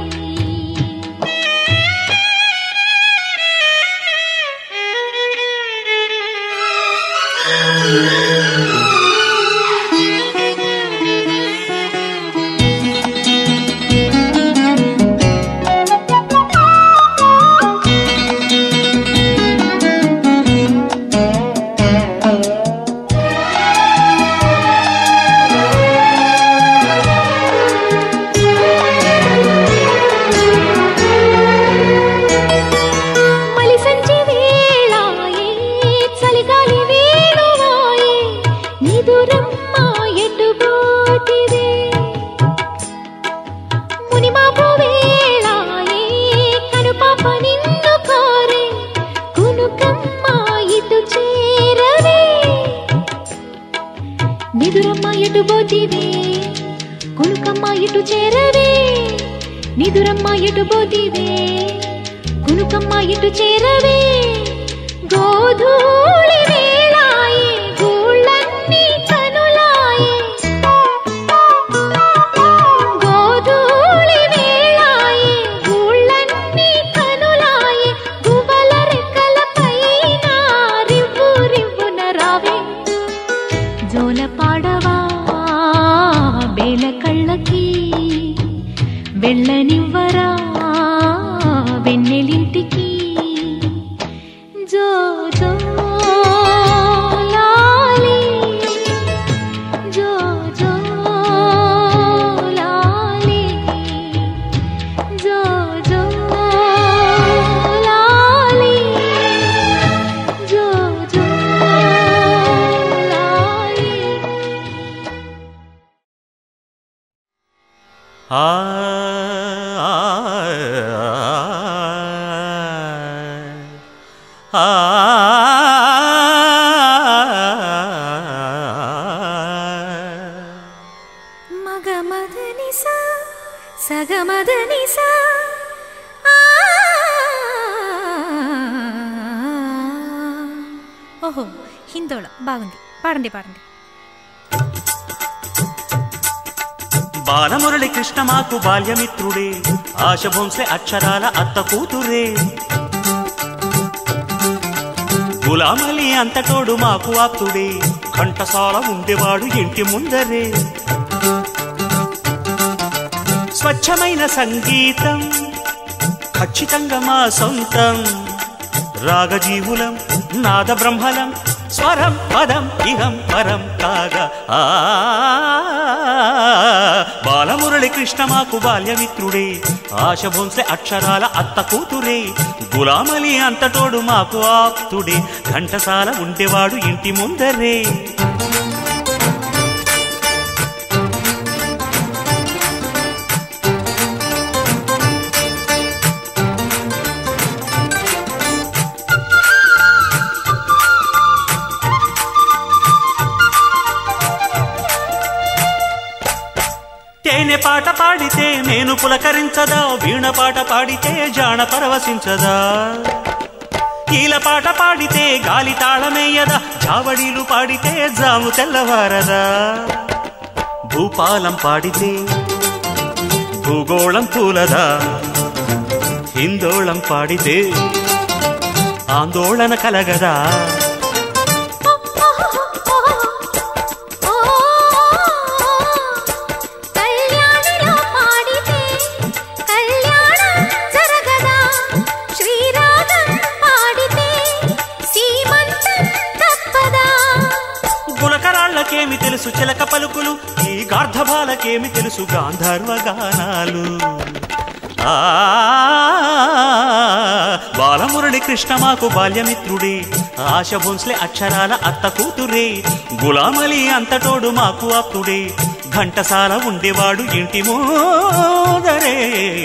మలి సంచి వేళాయే చలిగాలి వేణువాయే నిదురమ్మ ఎటుపోతివే మునిమాపు వేళాయే కనుపాప నిన్ను కోరే కునుకమ్మ ఇటు చేరవే నిదురమ్మ ఎటు పోతివే కునుకమ్మ ఇటు చేరవే నిదురమ్మ ఎటు పోతివే కునుకమ్మ ఇటు చేరవే గోధూళి వేళాయే గూళ్ళన్నీ కనులాయే గోధూళి వేళాయే గూళ్ళన్నీ కనులాయే గువ్వల రెక్కల పైన రివ్వు రివ్వున రావే జోల పాడవా బేల కళ్ళకి వెళ్ళనివ్వరా వెన్నెలింటికి జో జో లాలి జో జో లాలి జో జో లాలి జో జో లాలి ఆ ఆ మగ మదని సా సగ మదని సా ఓహో హిందోళ బాగుంది పాడండి పాడండి బాలమురళి కృష్ణ మాకు బాల్యమిత్రుడే ఆశ భోంస్లే అక్షరాల అత్త కూతురే గులామలి అంతటోడు మాకు ఆప్తుడే ఘంటసాల ఉండేవాడు ఇంటి ముందరే స్వచ్ఛమైన సంగీతం ఖచ్చితంగా మా సొంతం రాగజీవులం నాద బ్రహ్మలం స్వరం పదం ఇహం పరం కాగా ఆ బాలమురళి కృష్ణ మాకు బాల్యమిత్రుడే ఆశ భోంసే అక్షరాల అత్త కూతురే గులామలి అంతటోడు మాకు ఆప్తుడే ఘంటసాల ఉండేవాడు ఇంటి ముందరే తేనె పాట పాడితే నేను పులకరించదా వీణ పాట పాడితే జాణ పరవశించదా ఈల పాట పాడితే గాలి తాళమేయదా జావడీలు పాడితే జాము తెల్లవారదా భూపాలం పాడితే భూగోళం పూలదా హిందోళం పాడితే ఆందోళన కలగదా కళ్యాణిలో పాడితే కళ్యాణం జరగదా శ్రీరాగం పాడితే సీమంతం తప్పదా గులకరాళ్ళకేమి తెలుసు చిలక పలుకులు ఈ గార్ధబాలకేమి తెలుసు గాంధర్వ గానాలు ఆ బాలమురళి కృష్ణ మాకు బాల్యమిత్రుడే ఆశ భోన్స్లే అక్షరాల అత్త కూతురే గులామలి అంతటోడు మాకు ఆప్తుడే ఘంటసాల ఉండేవాడు ఇంటి మోదరే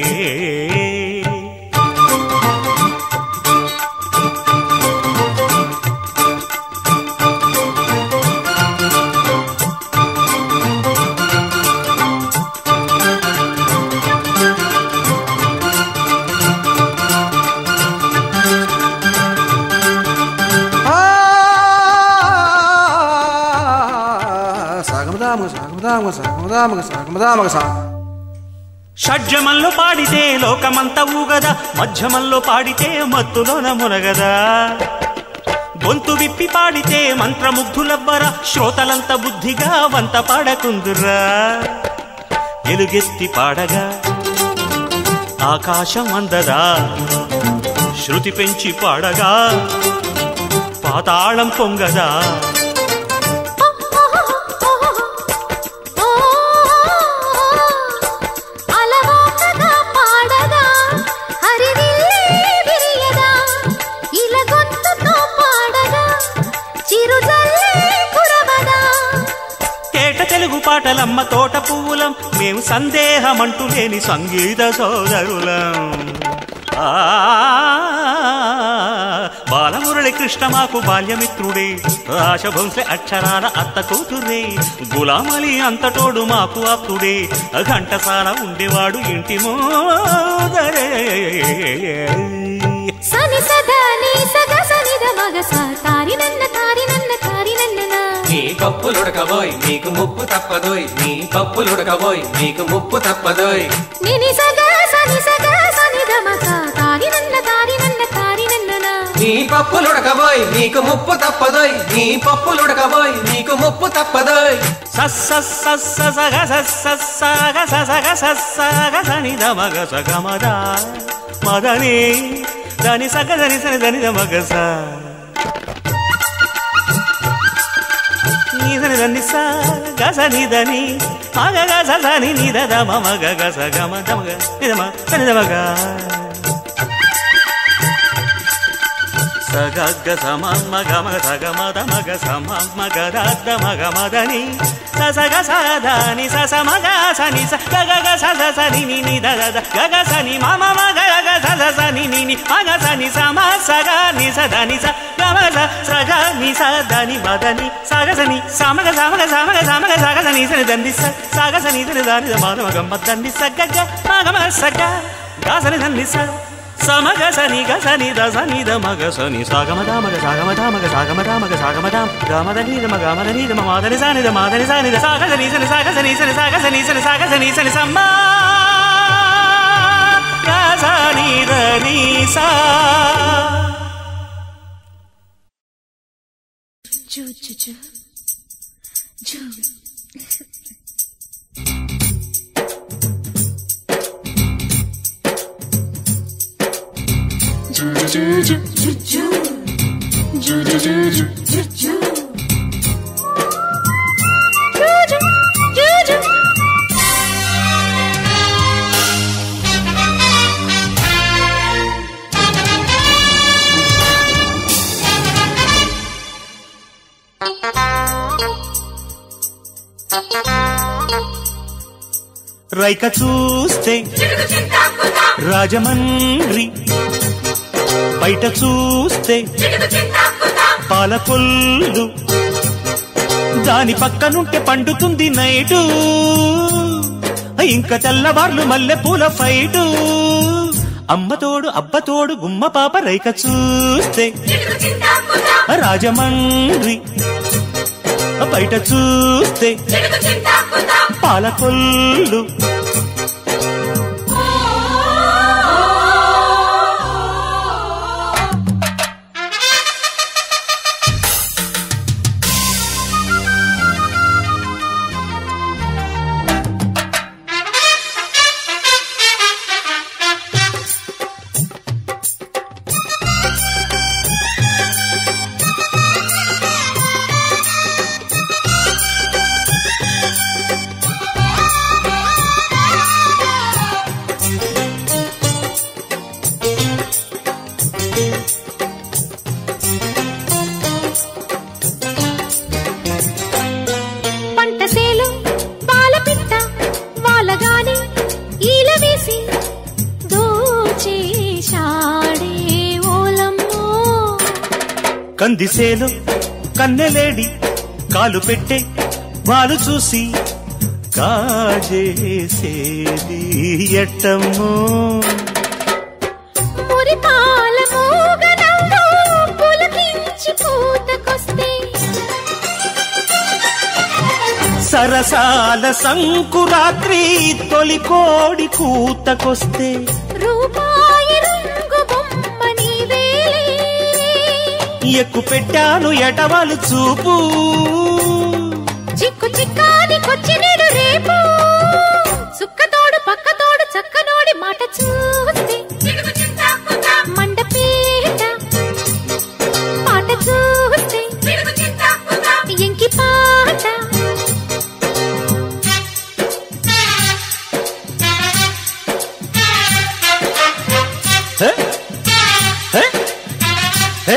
సాగమదామగ సాగమదామగ సాగమదామగ సాగమదామగ సా షడ్జమంలో పాడితే లోకమంతా ఊగదా మధ్యమంలో పాడితే మత్తులోన మునగదా గొంతు విప్పి పాడితే మంత్రముగ్ధులవ్వరా శ్రోతలంత బుద్ధిగా వంత పాడకుందురా ఎలుగెత్తి పాడగా ఆకాశం అందదా శృతి పెంచి పాడగా పాతాళం పొంగదా అలవాకగా పాడగా హరివిల్లే విరియదా ఇల గొంతుతో పాడగా చిరుజల్లే కురవదా తేట తెలుగు పాటలమ్మ తోట పువ్వులం మేము సందేహమంటూ లేని సంగీత సోదరులం ఆ, బాలమురళి కృష్ణ మాకు బాల్యమిత్రుడే ఆశభంశ అక్షరాల అత్త కూతురే గులామలి అంతటోడు మాకు ఆప్తుడే ఘంటసాల ఉండేవాడు ఇంటి మోదరే సని సదా నీ సగ సనిద మగ సా తారి నన్న తారి నన్న తారి నన్ననా నీ పప్పులుడకబోయ్ నీకు ముప్పు తప్పదోయ్ నీ పప్పులుడకబోయ్ నీకు ముప్పు తప్పదోయ్ నిని సగ సని సగ సనిద మగ తారి నన్న తారి నన్న తారి నన్ననా నీ పప్పులుడకబోయ్ నీకు ముప్పు తప్పదోయ్ నీ పప్పులుడకబోయ్ నీకు ముప్పు తప్పదోయ్ సస్స సస్స సగ సస్స సగ సగ సస్సగ సని మగ సగమద మదని దని సగ దని సని దని మగ స నీ దని దని స గ స ని దని మగ గ స స ని ని ద ద మ మ గ గ స గ మ ద మ గ ని ద మ దని ద మ గ సగ గ స మ మ గ మ స గ మ ద మ గ స మ మ గ ద ద మ గ మ ద ని స స గ స ద ని స స మ గ స ని స గ గ గ స స స ని ని ని ద ద ద గ గ స ని మ మ మ గ గ గ స స స ని ని ని మ గ స ని స మ స గ ని స ద ని స గ మ స స గ ని స ద ని మ ద ని స గ స ని స మ గ స మ గ స మ గ స మ గ స గ స ని స ని ద ని స స గ స ని ద ని ద ని ద మ ద మ గ మ ద ని స గ గ మ గ మ స గ గ స ని ద ని స సమగ సని గ సని ద సని ద మగ సని సాగమ ద మగ సాగమ ద మగ సాగమ ద మగ సాగమ ద గమ ద ని ద మగ గమ ద ని ద మ ద ని సని ద మ ద ని సని ద సాగ సని సని సాగ సని సని సాగ సని సని సాగ సని సని సమ్మ గ సని ద ని సా చూ చూ చూ రైక చూస్తే రాజమండ్రి బయట చూస్తే పాలకొల్లు దాని పక్కనుంటే పండుతుంది నైటు ఇంకా తెల్లవార్లు మల్లె పూల ఫైటు అమ్మతోడు అబ్బతోడు గుమ్మ పాప రైక చూస్తే రాజమండ్రి బయట చూస్తే పాలకొల్లు పంటసేలు పాలపిట్ట వాలగానే ఈల వేసి దోచేశాడే ఓలమ్మో కందిసేలు కన్నెలేడి కాలు పెట్టే వాళ్ళు చూసి కాజేసేది ఎట్టమ్మో మురిపాల మూగనవ్వు పులకించి పూతకొస్తే సరసాల సంకురాత్రి తొలి కోడి కూతకొస్తే రూపాయి రంగు బొమ్మ నీవేలే ఎక్కు పెట్టాను ఎటవాలు చూపు చిక్కు చిక్కాని కొచ్చినేడు రేపు సుక్కతోడు పక్కతోడు చక్కనోడి మాట చూస్తే మండపేట పాట చూస్తే ఎంకి పాట హే? హే? హే?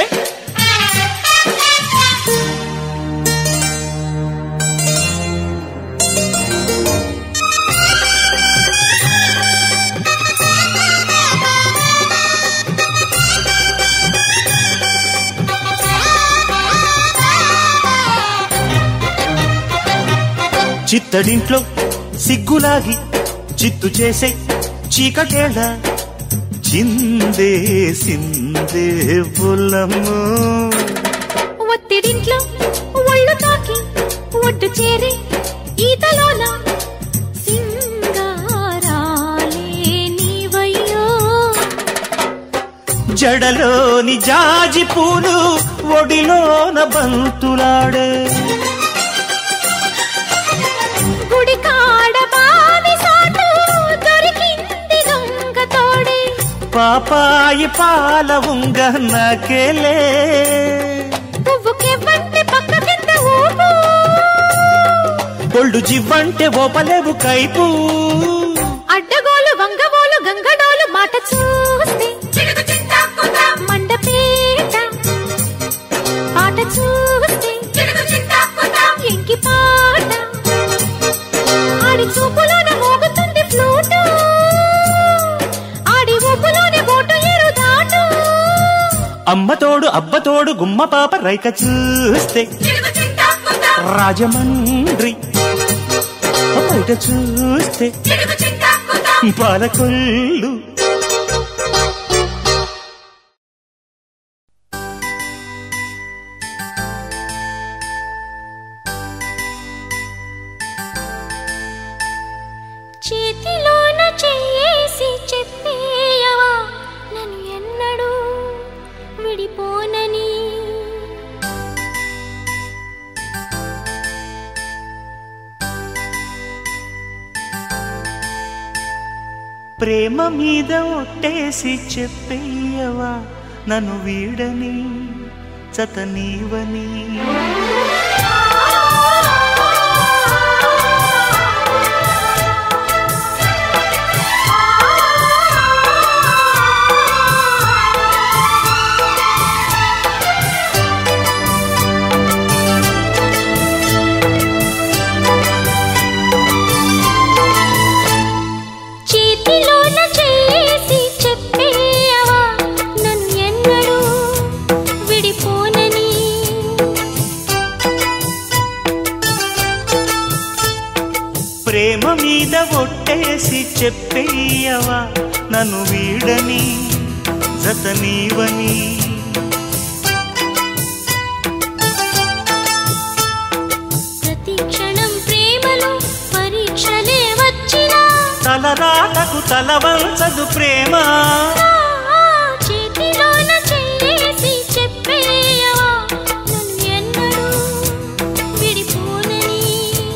చిత్తడింట్లో సిగ్గులాగి చిత్తు చేసే చీకటేళ చిందే సిందే బుల్లమ్ము ఒత్తిడింట్లో ఒళ్ళు తాకి ఒడ్డు చేరి ఈతలోన సింగారాలే నీవయ్యో జడలోని జాజి పూలు ఒడిలోన బంతులాడే గుడి కాడ బావి సాటు దొరికింది దొంగ తోడే పాపాయి పాల ఉంగ నాకేలే పువ్వుకెవ్వంటే పక్క కింద ఊపు కొళ్ళు జివ్వంటే ఓపలేవు కైపు అడ్డగోలు వంగబోలు గంగడోలు మాట చూస్తే మండపేట పాట చూస్తే ఎంకి పాట ఆడి చూపులోన మోగుతుంది ఫ్లూటు ఆడి ఊపులోనే బోటు ఏరు దాటు అమ్మతోడు అబ్బతోడు గుమ్మ పాప రైక చూస్తే రాజమండ్రి బయట చూస్తే పాలకొల్లు చేతిలోన చేసి చెప్పేయవా నన్ను ఎన్నడూ విడిపోనని ప్రేమ మీద ఒట్టేసి చెప్పేయవా నన్ను వీడని చతనీవని చేతిలోన చేసి చెప్పేయవా నన్ను ఎన్నడూ విడిపోనని ప్రేమ మీద ఒట్టేసి చెప్పేయవా నన్ను వీడని జతనీవని ప్రతి క్షణం ప్రేమలో పరీక్షలే వచ్చినా తలరాటకు తలవంచదు ప్రేమ ఆ చేతిలోన చేసి చెప్పేయవా నన్ను ఎన్నడూ విడిపోనని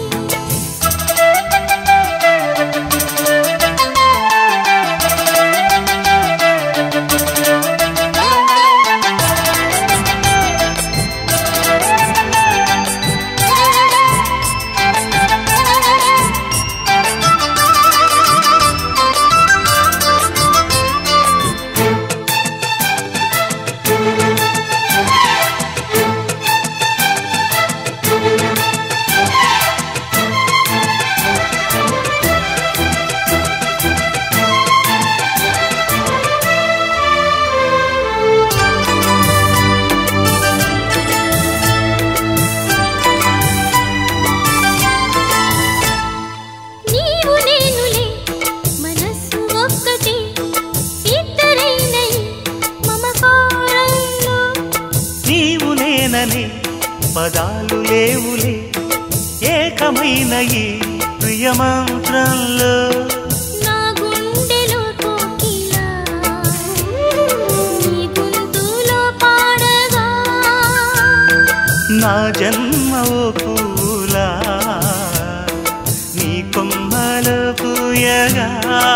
నీవు నేనులే మనస్సు ఒక్కటే ఇద్దరైనై మమకారంలో నీవు నేననే పదాలు లేవులే ఏకమైన ఈ ప్రియమంత్రంలో నా గుండెలో కోకిలా నీ గొంతులో పాడగా నా జన్మ ఓ పూలా నీ కొమ్మల పూయగా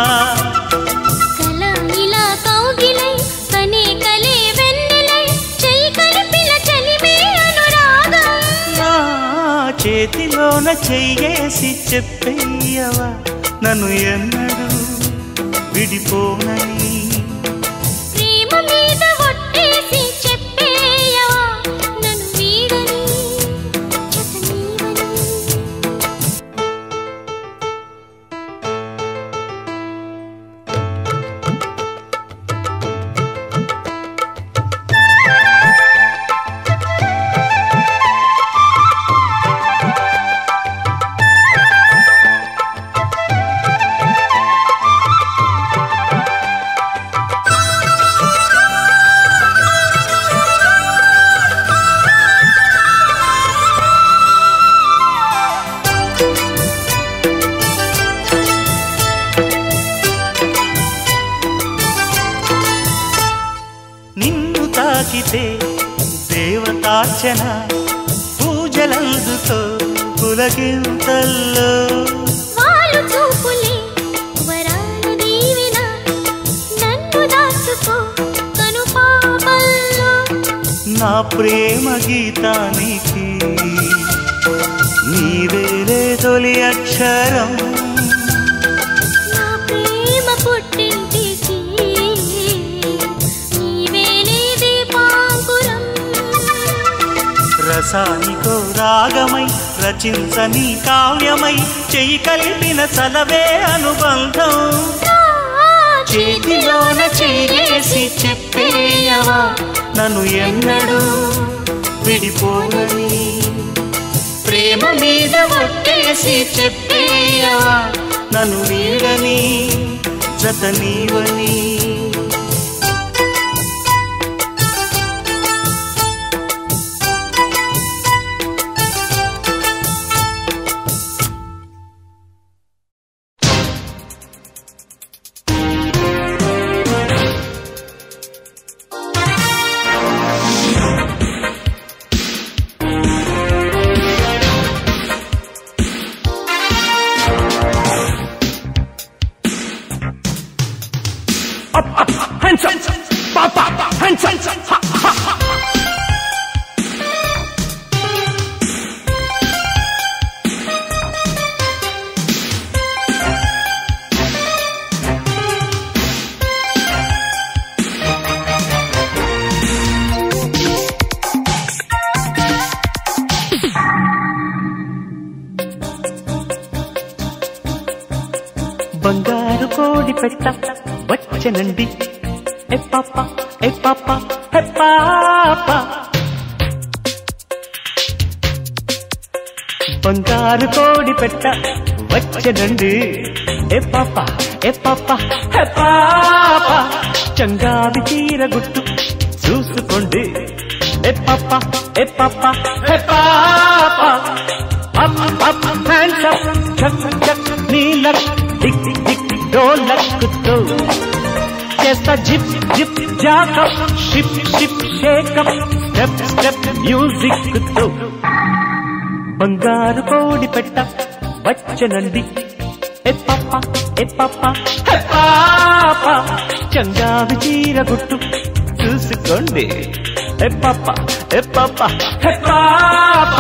కల ఇలా కౌగిలై కనే కలే వెన్నెలై చెయ్యి కలిపిన చలిమే అనురాగం నా చేతిలోన చెయ్యేసి చెప్పేయవా నన్ను ఎన్నడూ విడిపోనని ప్రేమ మీద ఒట్టేసి చెప్పేయవా నన్ను వీడని జతనీవని నిన్ను తాకితే దేవతార్చన పూజలందుతో పులకింతల్లో వాళ్ళు చూపులే వరాలు దీవిన నన్ను దాచుకో కను పాపల్లో నా ప్రేమ గీతానికి నీవేలే తొలి అక్షరం నా ప్రేమ పుట్టింటికి నీవేలే దీపాంకురం రసానికో రాగమై రచించని కావ్యమై చెయ్యి కలిపిన చలవే అనుబంధం చేతిలోన చేసి చెప్పేయవా నన్ను ఎన్నడూ విడిపోనని ప్రేమ మీద ఒట్టేసి చెప్పేయవా నన్ను వీడని జతనీవని అప్ అప్ హ్యాండ్స్ అప్ పాప హ్యాండ్స్ అప్ బంగారు కోడి పెట్ట వచ్చనండి ఏ పాప ఏ పాప హే పాప బంగారు కోడి పెట్ట వచ్చనండి ఏ పాప ఏ పాప హే పాప చంగావి తీర గుట్టు చూసుకోండి ఏ పాప ఏ పాప హే పాప అప్ అప్ హ్యాండ్స్ అప్ చక్ చక్ నీలక్ దిక్ దిక్ డోలక్కుతో చేస్తా zip zip jack up ship ship shake up step step music తో బంగారు కోడి పెట్ట వచ్చనండి ఏ పాప ఏ పాప హే పాప చంగావి చీర గుట్టు చూసుకోండి ఏ పాప ఏ పాప హే పాప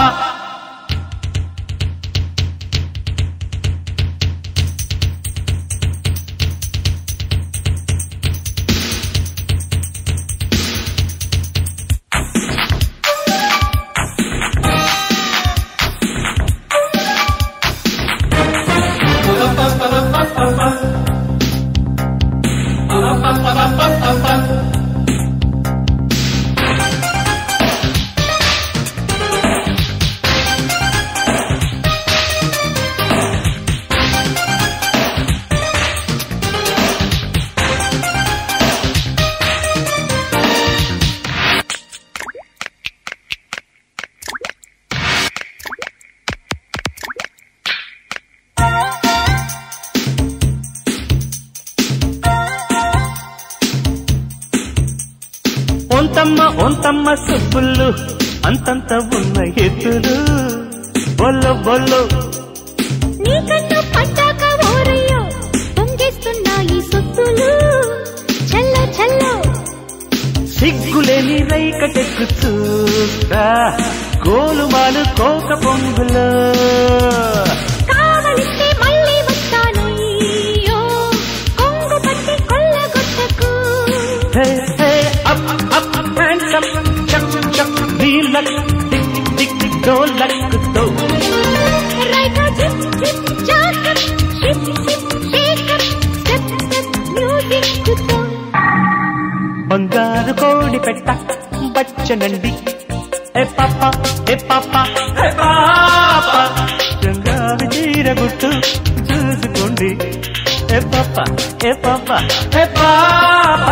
ఒంతమ్మ ఒంతమ్మ సుబ్బుళ్ళు అంతంత ఉన్న ఎత్తులు బొల్లు బొల్లు నీకన్ను పట్టాక ఓరయ్యో పొంగేస్తున్నాయి సొత్తులు చల్లో చల్లో సిగ్గులేని రైకటెక్కు చూస్తా గోలుమాలు కోక పొంగులో కావలిస్తే మళ్ళీ వస్తాను అయ్యో కొంగు పట్టి కొల్లగొట్టకు హే హే అప్ అప్ హ్యాండ్స్ అప్ చక్ చక్ నీలక్ టిక్ టిక్ టిక్ డోలక్కుతో right zip zip jack up ship ship shake up step step music తో బంగారు కోడి పెట్ట బచ్చనండి ఏ పాప ఏ పాప ఏ పాప చంగావి చీరగుట్టు చూసుకోండి ఏ పాప ఏ పాప ఏ పాప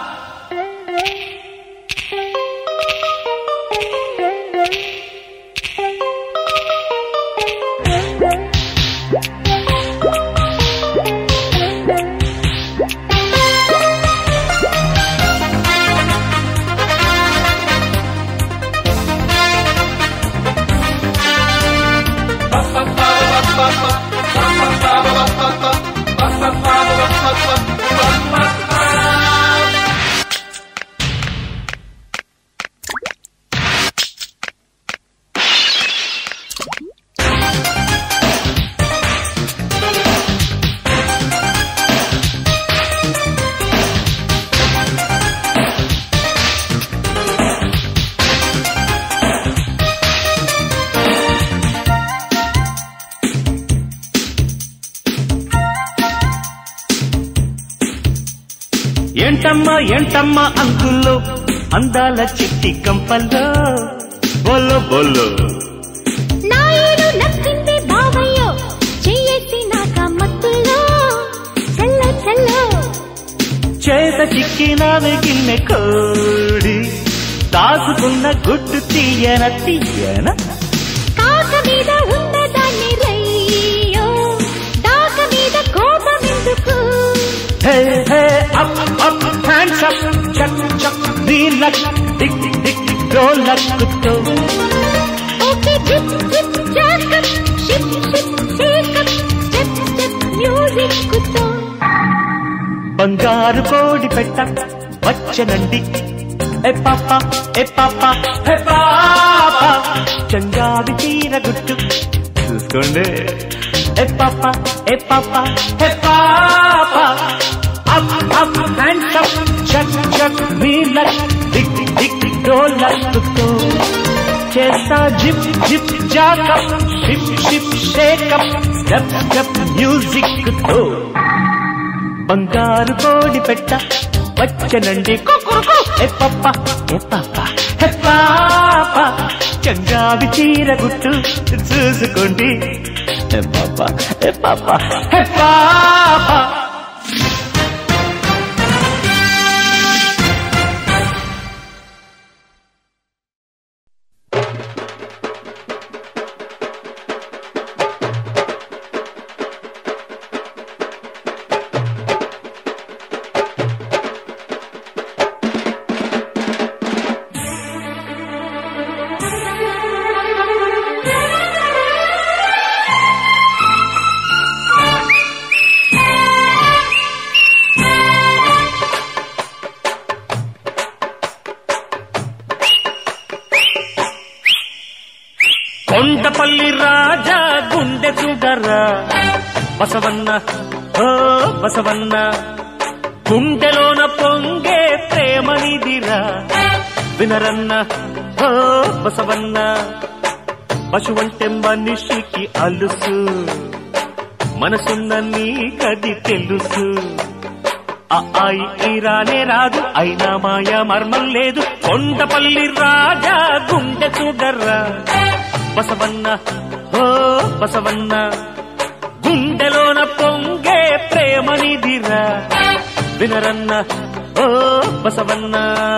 ఏంటమ్మా ఏంటమ్మా అంకుల్లో అందాల చిట్టి కంపల్లో బొల్లు బొల్లు నాయుడు నచ్చింది బావయ్యో చెయ్యేసి నాక మత్తులో చల్లో చల్లో చేత చిక్కిన గిన్నె కోడి దాచుకున్న గుడ్డు తీయన తీయన కాక మీద ఉన్నదాన్ని రయ్యో దాక మీద కోపమెందుకు హే హే అప్ అప్ హ్యాండ్స్ అప్ చక్ చక్ నీలక్ టిక్ టిక్ డోలక్కుతో okay zip zip jack up ship ship shake up step step music తో బంగారు బంగారు కోడి పెట్ట వచ్చనండి ఏ పాప ఏ పాప హే పాప చంగావి తీర గుట్టు చూసుకోండి ఏ పాప ఏ పాప హే పాప అప్ అప్ హ్యాండ్స్ అప్ చక్ చక్ వీలక్ దిక్ దిక్ డోలక్తో చేస్తా zip zip jack up ship ship shake up step step music తో బంగారు కోడి పెట్ట వచ్చనండి కుకురుకు. ఏ పప్ప ఏ పప్ప ఏ పాప చంగావి చీర గుట్టు చూసుకోండి ఏ పాప ఏ పాప ఏ పాప కొండపల్లి రాజా గుండె చూడరా బసవన్న ఓ బసవన్న గుండెలోన పొంగే ప్రేమనిదిరా వినరన్న ఓ బసవన్న పశువంటే మనిషికి అలుసు మనసున్న నీకది తెలుసు ఆ ఆయి ఈ రానే రాదు అయినా మాయ మర్మం లేదు కొండపల్లి రాజా గుండె చూడర్రా బసవన్న ఓ బసవన్న గుండెలోన పొంగే ప్రేమనిదిరా వినరన్న ఓ బసవన్న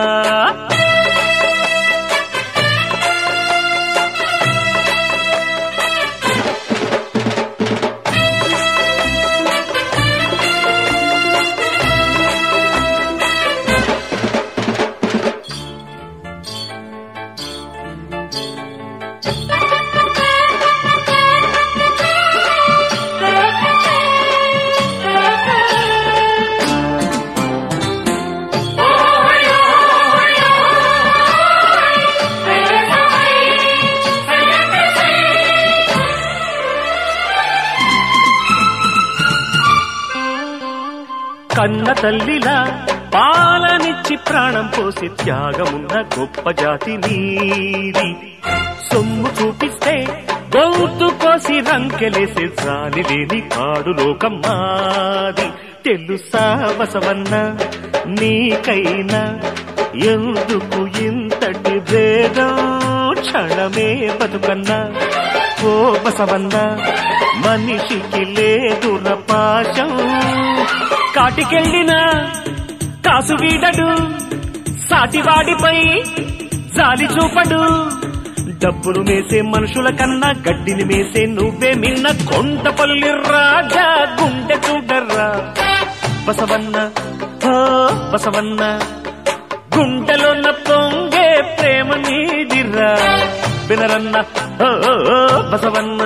కన్న తల్లిలా పాలనిచ్చి ప్రాణం పోసి త్యాగమున్న గొప్ప జాతి నీది సొమ్ము చూపిస్తే గౌతు కోసి రంకెలేసే జాలి లేని కాడు లోకం మాది తెలుసా బసవన్న నీకైనా ఎందుకు ఇంతటి భేదం క్షణమే బతుకన్నా ఓ బసవన్న మనిషికి లేదుర పాశం కాటికెళ్ళిన కాసు వీడడు సాటివాడిపై జాలి చూపడు డబ్బులు మేసే మనుషుల కన్నా గడ్డిని మేసే నువ్వే మిన్న కొండపల్లి రాజా గుండె చూడర్రా బసవన్న ఓ బసవన్న గుండెలోన పొంగే ప్రేమ నీదిరా వినరన్న ఓ ఓ, ఓ, బసవన్న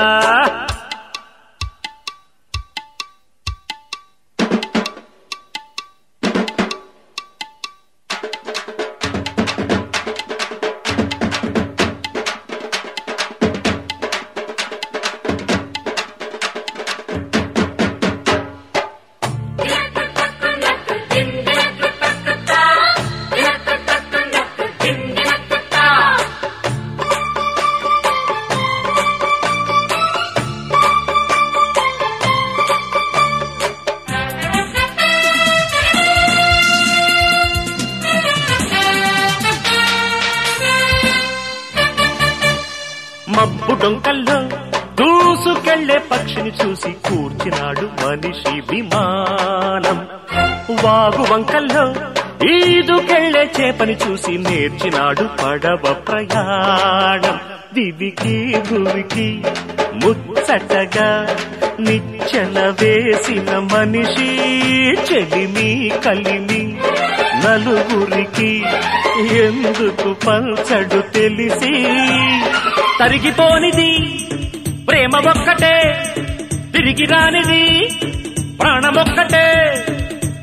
మబ్బు డొంకల్లో దూసుకెళ్లే పక్షిని చూసి కూర్చినాడు మనిషి విమానం వాగు వంకల్లో ఈదుకెళ్లే చేపని చూసి నేర్చినాడు పడవ ప్రయాణం దివికి భువికి ముచ్చటగా నిచ్చెన వేసిన మనిషి చెలిమి కలిమి నలుగురికి ఎందుకు పంచడు తెలిసి తరిగిపోనిది ప్రేమ ఒక్కటే తిరిగి రానిది ప్రాణమొక్కటే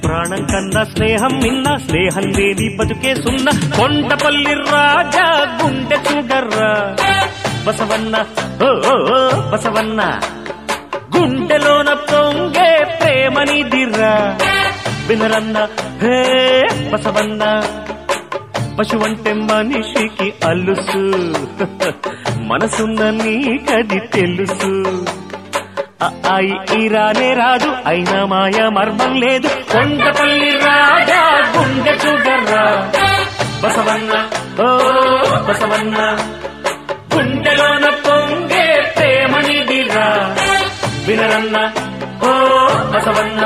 ప్రాణం కన్నా స్నేహం మిన్న స్నేహం లేని బతుకే సున్న కొండపల్లి రాజా గుండె చూడర్రా బసవన్న ఓ ఓ, ఓ, బసవన్న గుండెలోన పొంగే ప్రేమని దిర్రా వినరన్న హే బసవన్న పశువంటే మనిషికి అలుసు మనసున్న నీకది తెలుసు ఆ ఆయి ఈ రానే రాదు అయినా మాయ మర్మం లేదు కొండపల్లి రాజా గుండె చూడర్రా బసవన్న ఓ బసవన్న గుండెలోన పొంగే ప్రేమని దిరా వినరన్న ఓ బసవన్న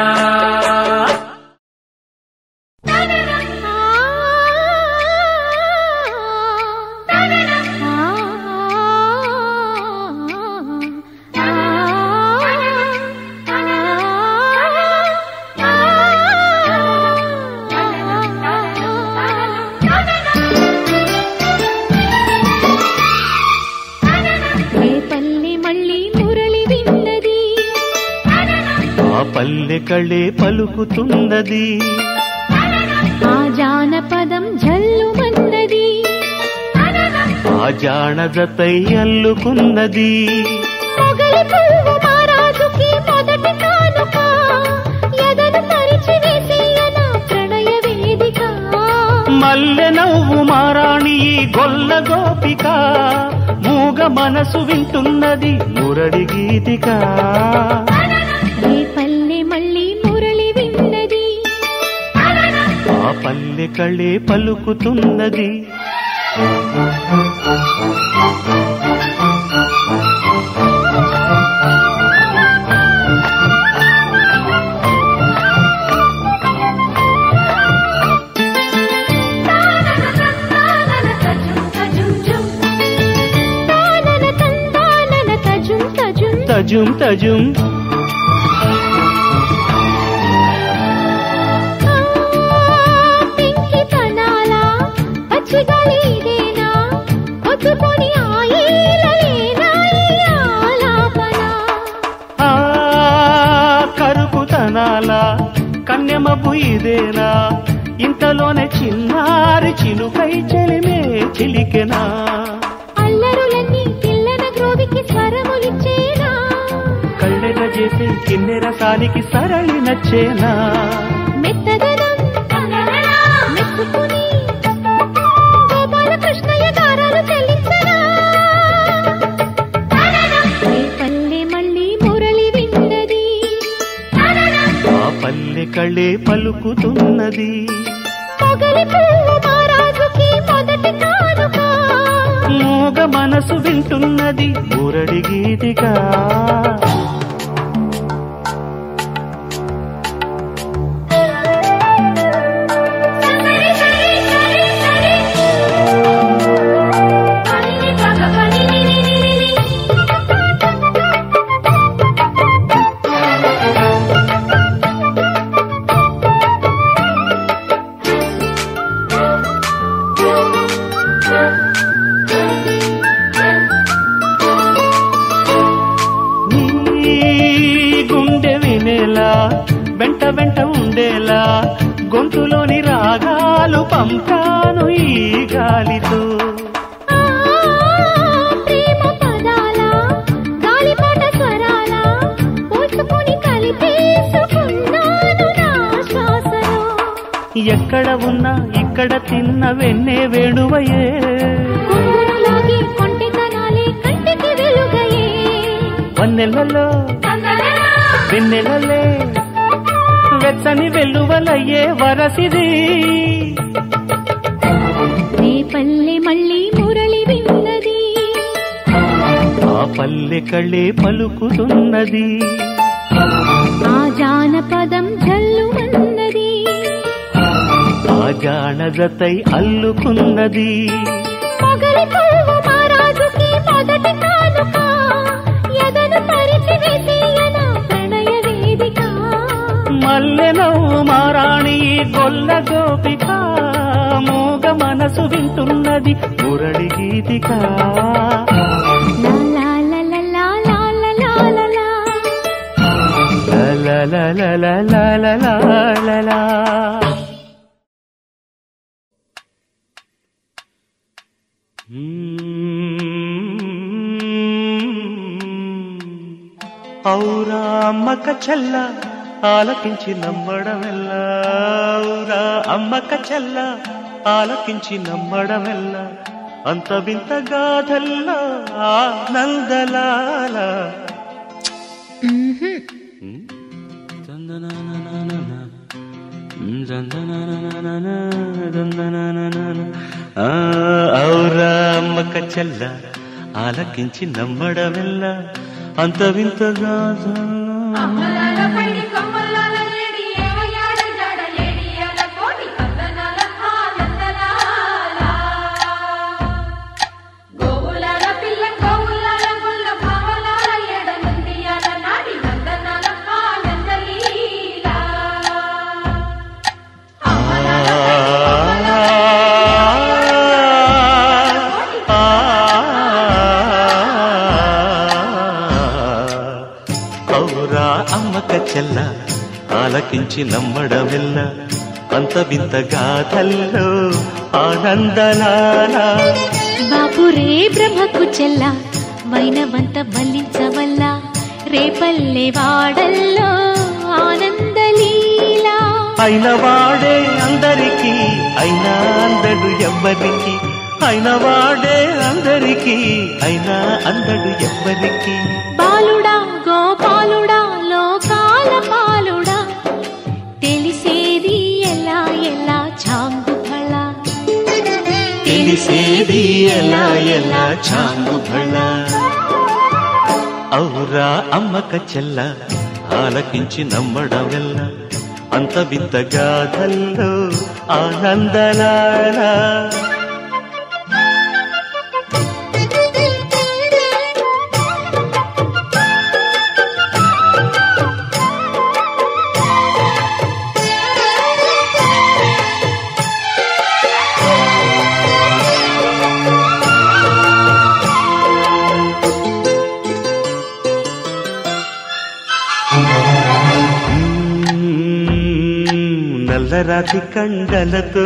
రేపల్లి మళ్ళీ మురళి విన్నది ఆ పల్లె కళే పలుకుతున్నది ఆ జానపదం జల్లుమన్నది ఆ జానజతై అల్లుకున్నది మొగలి పువ్వు మహారాజుకి మొదటి కానుక ఎదను పరిచి వేసేయన ప్రణయ వేదిక మల్లె నవ్వు మారాణి ఈ గొల్ల గోపిక మూగ మనసు వింటున్నది మురడి గీతిక రేపల్లి మళ్ళీ మురళి విన్నది ఆ పల్లె కళే పలుకుతున్నది తానన తందానన తజుం తజుం తజుం తజుం పింకి తనాలా పచ్చిగాలి ఇదేనా ఒత్తుకొని ఆయేలలేనా ఈ ఆలాపన ఆ కరుకుతనాల కన్యమపు ఇదేనా ఇంతలోనే చిన్నారి చిలుకై చెలిమే చిలికెనా అల్లరులన్నీ పిల్లన గ్రోవికి స్వరములిచ్చేనా కళ్ళెగ చేసే కిన్నెర సానికి సరళి నచ్చేనా మెత్తదనం మెచ్చుకుని గోపాలకృష్ణయ్య గారాలు చెల్లించరా రేపల్లె మళ్ళీ మురళి విన్నది ఆ పల్లె కళ్ళే పలుకుతున్నది మొగలి పువ్వు మహారాజుకి మొదటి కానుక మూగ మనసు వింటున్నది మురడి గీతిగా నీ గుండె వినేలా వెంట వెంట ఉండేలా గొంతులోని రాగాలు పంపాను ఈ గాలితో ఆ, ప్రేమ పదాల గాలిపాట స్వరాల పోల్చుకొని కలిపేసుకున్నాను నా శ్వాసలో ఎక్కడ ఉన్నా ఇక్కడ తిన్న వెన్నే వేణువయే కొంగురులాగి కొంటెతనాలే కంటికి వెలుగయే వన్నెలలో వెన్నెలలే వెచ్చని వెల్లువలయ్యే వరసిది రేపల్లె మళ్ళీ మురళి విన్నది ఆ పల్లె కళ్ళే పలుకుతున్నది ఆ జానపదం జల్లుమన్నది ఆ జానజతై అల్లుకున్నది మొగలి పువ్వు మహారాజుకి మొదటి కానుక ఎదను పరిచి వేసేయన ప్రణయ వేదిక మల్లెలో మారాణి గొల్ల గోపిక మూగ మనసు వింటున్నది మురళి గీతిక లా లా లా లా లా లా లా లా లా లా. ల ల ల ల ల ల ల ల ల. ఔరా అమ్మక చెల్ల ఆలకించి నమ్మడమెల్ల ఔరా అమ్మక చెల్ల ఆలకించి నమ్మడమెల్ల అంత వింత గాథల్లా ఆనందలాల ఆ, ఔరా అమ్మక చెల్ల ఆలకించి నమ్మడమెల్ల అంత వింత గాథల్లా ఔరా అమ్మక చెల్ల ఆలకించి నమ్మడమెల్ల అంత వింత గాథల్లో ఆనందలాల బాపురే బ్రహ్మకు చెల్ల వైనవంత వల్లించవల్ల రేపల్లె వాడల్లో ఆనందలీలా అయిన వాడే అందరికీ అయినా అందడు ఎవ్వరికి అయిన వాడే అందరికీ అయినా అందడు ఎవ్వరికి బాలుడా గోపాలుడా లోకాల పాలుడా తెలిసేది ఎలా ఎలా చాంగు ఫళ తెలిసేది ఎలా ఎలా చాంగు భళ ఔరా అమ్మక చెల్ల ఆలకించి నమ్మడమెల్ల అంత వింత గాథల్లో ఆనందలాల నల్లరాతి కండలతో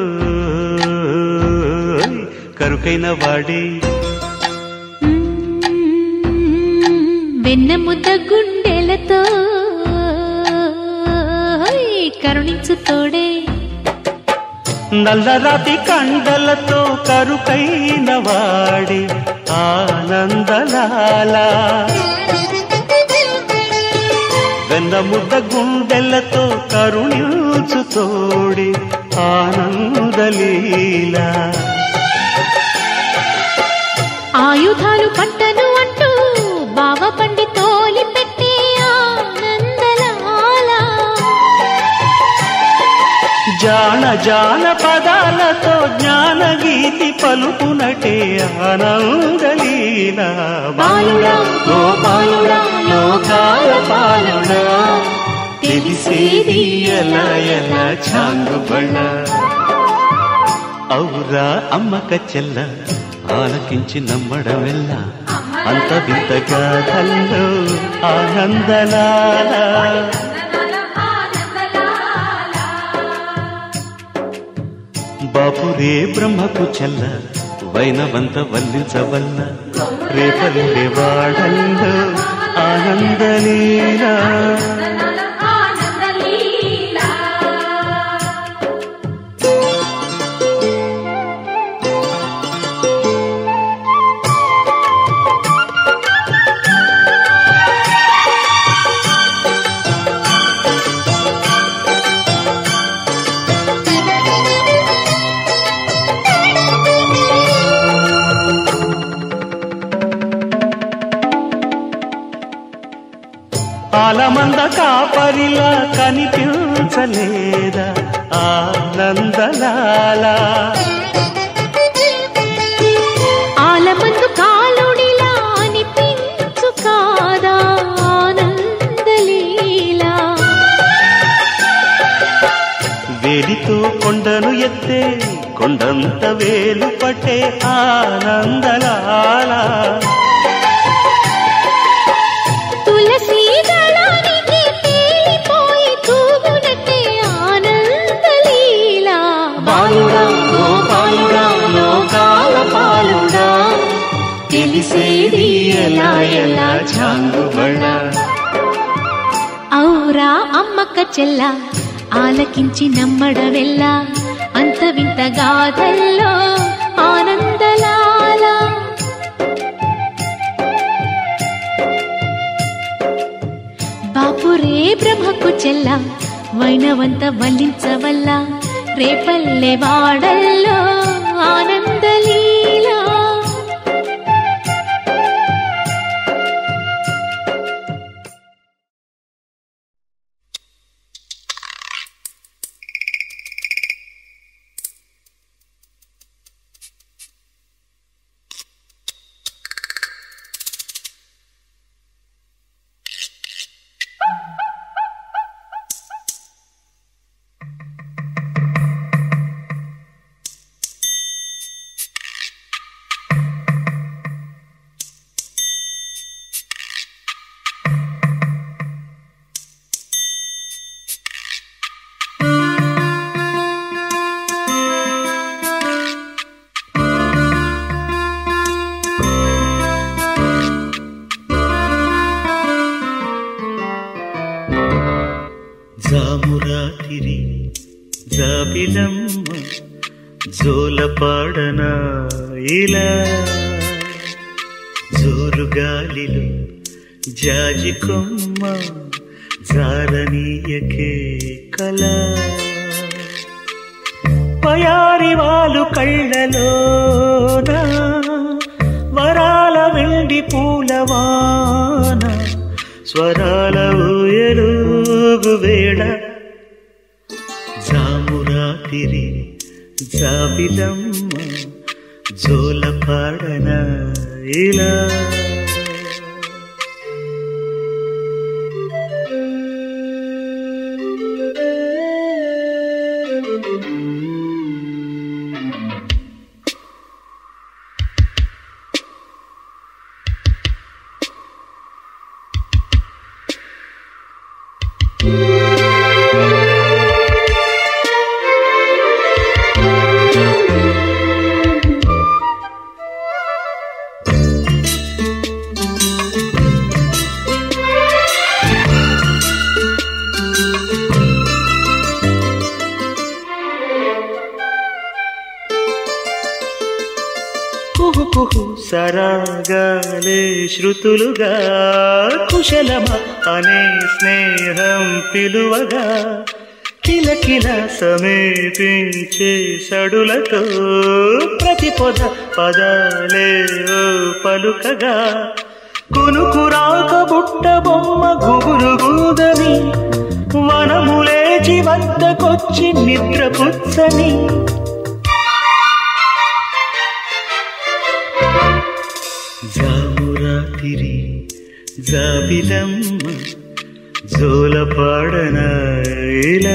కరుకైన వాడి వెన్న ముద్ద గుండెలతో కరుణించు తోడే నల్లరాతి కండలతో కరుకైన వాడి ఆనందలాల వెన్న ముద్ద గుండెలతో కరుణించు తోడి ఆనందలీలా ఆయుధాలు పట్టను అంటూ బావ పండి తోలి పెట్టే ఆనందలాల జాన జాన పదాలతో జ్ఞాన గీతి పలుకునటే ఆనందలీల బాలుడా గోపాలుడా లోకాల పాలుడా తెలిసేది ఎలా ఎలా చాంగుబళ్ళ ఔరా అమ్మక చెల్ల ఆలకించి నమ్మడమెల్ల అంత వింత గాథల్లో ఆనందలాల బాపురే బ్రహ్మకు చెల్ల వైనవంత వల్లించవల్ల రేపల్లె వాడల్లో ఆనందలీలా ఆలమంద కాపరిలా కనిపించలేదా ఆనందలాలా ఆలమందు కాలుడిలా అనిపించు కాదా ఆనందలీలా వేలితో కొండను ఎత్తే కొండంత వేలు పట్టే ఆనందలాలా తులసి దళానికి తేలిపోయి తూగునట్టే ఆనందలీలా బాలుడా గోపాలుడా లోకాల పాలుడా తెలిసేది ఎలా ఎలా చాంగుబళ్ళ ఔరా అమ్మక్క చెల్ల ఆలకించి నమ్మడవెల్ల అంత వింత గాథల్లో ఆనందలాల బాపురే బ్రహ్మకు చెల్ల వైనవంత వల్లించవల్ల రేపల్లె వాడల్లో ఆనందలీలా జామురాతిరి జాబిలమ్మ జోలపాడన ఇలా జోరుగాలిలో జాజి కొమ్మ జారనీయకే కళ పయారి వాళ్ళు కళ్ళలోన వరాల వెండి పూలవాన స్వరాల ఊయలుగు వేళ జామురాతిరి జాబిలమ్మ జోలపాడన ఇలా కుహు కుహు సరాగాలే శృతులుగా కుశలమ అనే స్నేహం పిలువగా కిలకిల సమీపించే సడులతో ప్రతి పొద పదాలే ఓ పలుకగా కునుకురాక బుట్ట బొమ్మ గుబురు గూదని వనములేచి వద్దకొచ్చి నిద్రపుచ్చని జామురాతిరి జాబిలమ్మ జోలపాడన ఇలా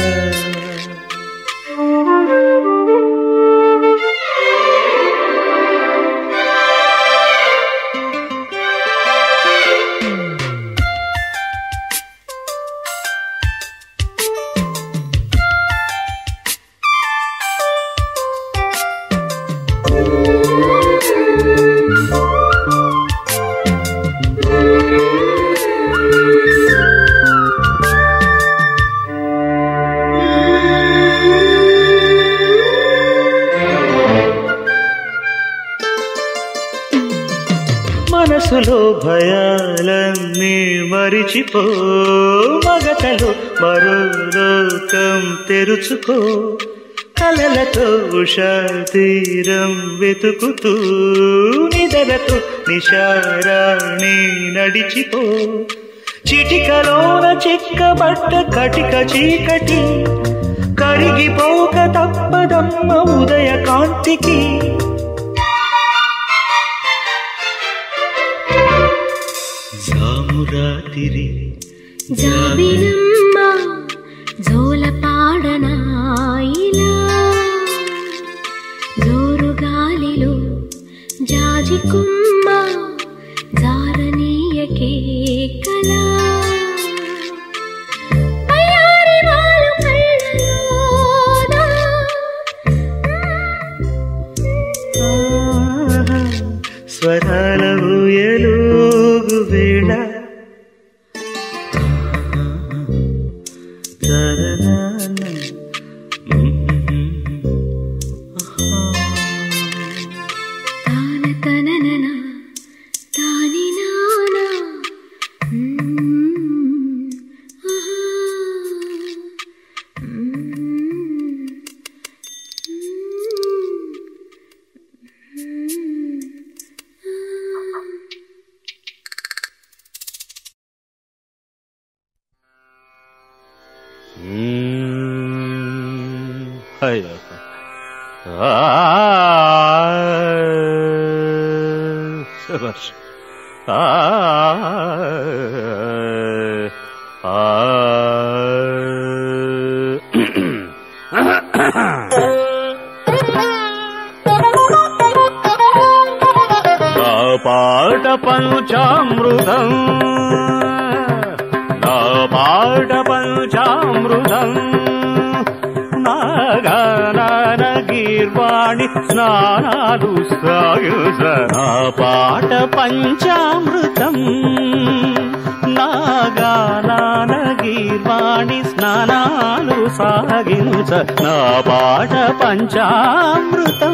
మనసులో భయాలన్నీ మరిచిపో మగతలో మరో లోకం తెరుచుకో కలలతో ఉషా తీరం వెతుకుతూ నిదలతో నిషారాణి నడిచిపో చిటికలోన చిక్కబట్ట కటిక చీకటి కరిగిపోక తప్పదమ్మ ఉదయ కాంతికి జామురాతిరి జాబిలమ్మ జోలపాడనాయిలా జోరు గాలిలో జాజి కుమ్మ జారనీయకే కలా అయ్యారి వాలు కళ్ళలోన స్వరాల ఊయలుగు వేళ అయ్యో ఆ, శభాష్. ఆ, ఆ, నా పాట పంచామృతం నా పాట పంచామృతం నాగాన గీర్వాణి స్నానాలు సాయుజ నా పాట పంచామృతం నాగాన గీర్వాణి స్నానాలు సాగించ నా పాట పంచామృతం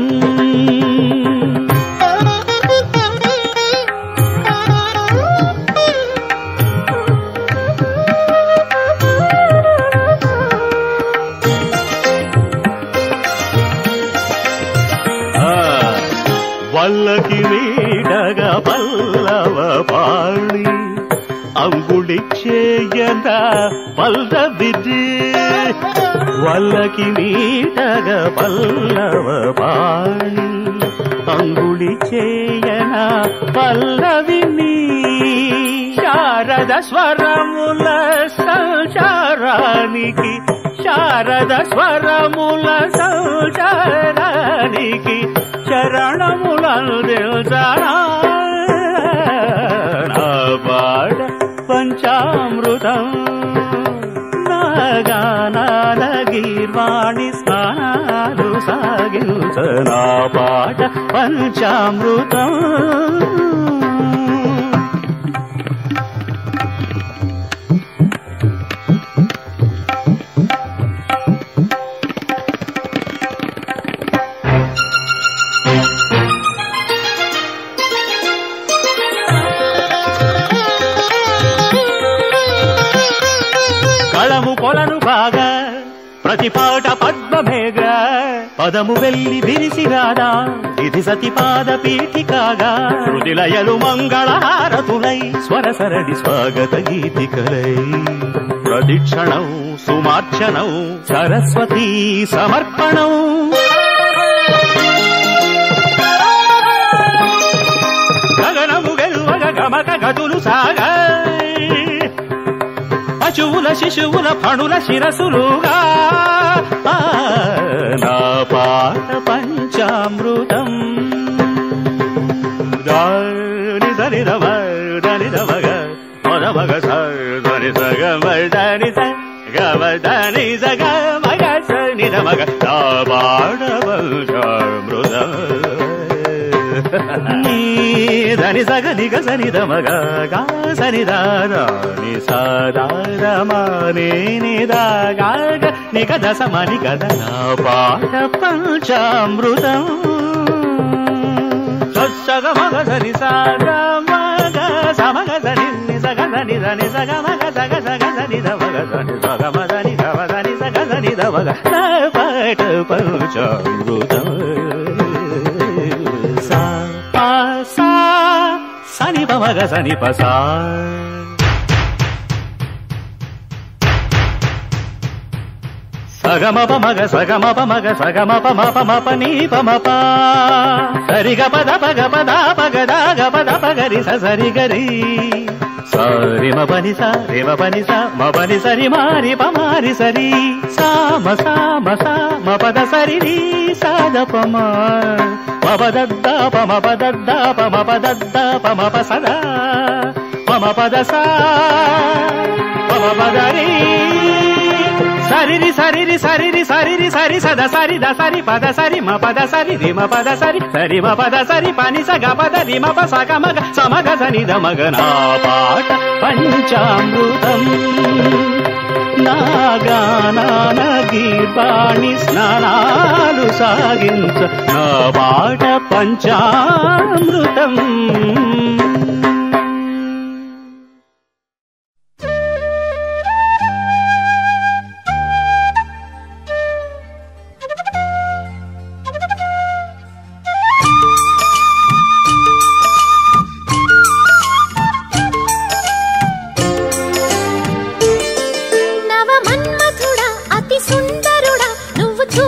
ఆ, వల్లకి వీడగ పల్లవ పాళి అంగుళి చేయన పల్లవిది వల్లకి వీడగ పల్లవ పాళి అంగుళి చేయన పల్లవిని శారద స్వరముల సంచారానికి శారద స్వరముల సంచారానికి చరణములందిల్చనా నా పాట పంచామృతం నాగానాల గీర్వాణి స్నానాలు సాగించ నా పాట పంచామృతం కళము కొలను బాగా ప్రతి పాట పద్మమేఘ పదము వెళ్ళి విరిసి రాదా ఇది సతిపాద పీఠికాగా శృతిలయలు మంగళహారతులై స్వర సరడి స్వాగత గీతికలై ప్రదక్షిణం సుమార్చనం సరస్వతీ సమర్పణం గగనము గెలువగ గమక గదులు సాగా పశువుల శిశువుల ఫణుల శిరసులుగా ఆ, నా పాట పంచామృతం దాని దని రమ దని రమగ మద మగ సని సగ మదని స గమ దని సగ మగ సని రమగ నా పాట పంచామృతం నీ దని సగ నిగ సని దమగ గా సని దాని సదారమనే నిదాగాగ నిగ దశ మని గద నా పాట పంచామృతం సగ మగ సని సగ మగ సమగ సని ని సగ సని దని సగ మగ సగ సగ సని దమగ సని సగ మదని గమ సని సగ సని దమగ నా పాట పంచామృతం సా పా సా సని పమగ సని పసా సగమ పమగ సగమ పమగ సగమ పమ పమ పని పమ పా సరిగ పద పగ పద పగ దాగ పద పగరి స సరి గరి సరి మ పని స రి మ పని స మ పని సరి మారి పమారి సరి సా మ సా మ సా మ పద సరి రి సాద పమ మ పదద్ద పమ పదద్ద పమ పదద్ద పమ ప సదా పమ పద సా పమ పదరి సరిరి సరిరి సరిరి సరిరి సరి సద సరి ద సరి పద సరి మ పద సరి రి మ పద సరి సరి మ పద సరి పని స గ పద రి మ ప స గ మగ సమగ సని ద మగ నా పాట పంచామృతం నాగానాన గీర్వాణి స్నానాలు సాగించ నా పాట పంచామృతం నవ మన్మథుడా అతి సుందరుడా నువ్వు చూ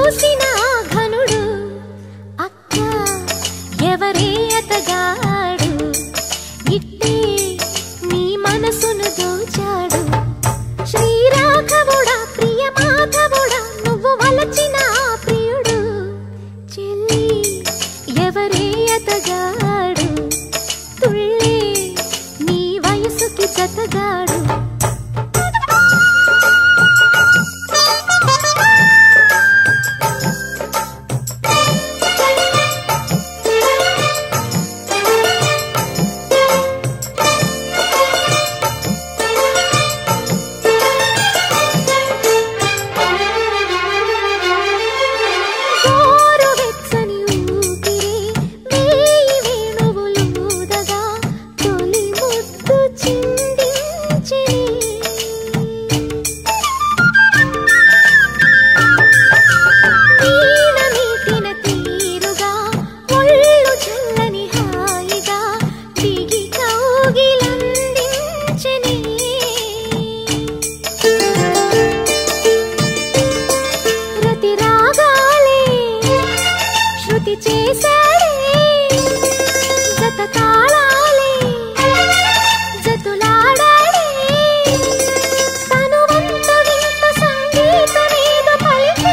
ఇట్టే నీ మనసును దోచాడు శ్రీరాఘవుడా ప్రియ మాధవుడా నువ్వు వలచిన ఆ ప్రియుడు చెల్లి ఎవరే అతగాడు తుళ్ళే నీ వయసుకి జతగాడు కోరు వెచ్చని ఊపిరి వేయి వేణువులూదగా తొలి ముద్దు చిందించిని వీణ మీటిన తీరుగా ఒళ్ళు చల్లని హాయిగా దిగి కౌగిలందించిని రతి రాగాలే శృతి చేశాడే జత తాళాలే జతులాడాడే తనువంత వింత సంగీతమేదో పలికే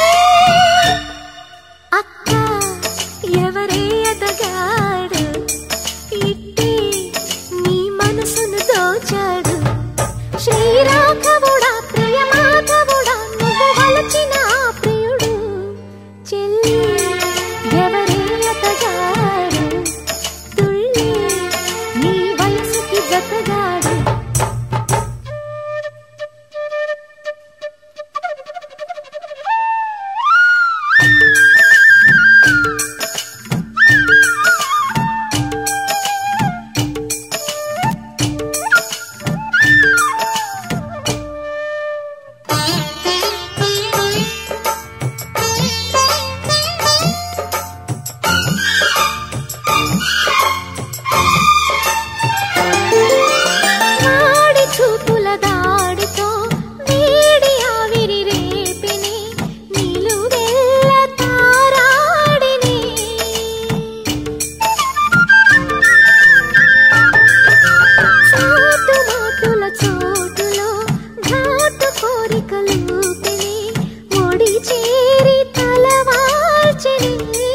అక్క ఎవరే అతగాడు ఇట్టే నీ మనసును దోచాడు శ్రీరాఘవుడా ప్రియ మాధవుడా నువ్వు వలచిన ఆ ప్రియుడు చెల్లి ఎవరే అతగాడు తుళ్ళి నీ వయసుకి జతగాడు వాడి చూపుల దాడితో వేడి ఆవిరి రేపిని నిలువెల్ల తారాడిని చాటు మాటుల చోటులో ఘాటు కోరికలూపిని ఒడి చేరి తలవాల్చిని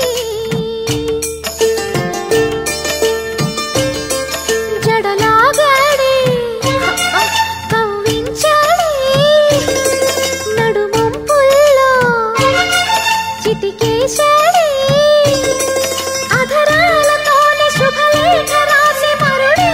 జడలాగాడే కవ్వించాడే నడుమొంపుల్లో చితికేశాడే అధరాలతోన శుభలేఖ రాసి మరుడే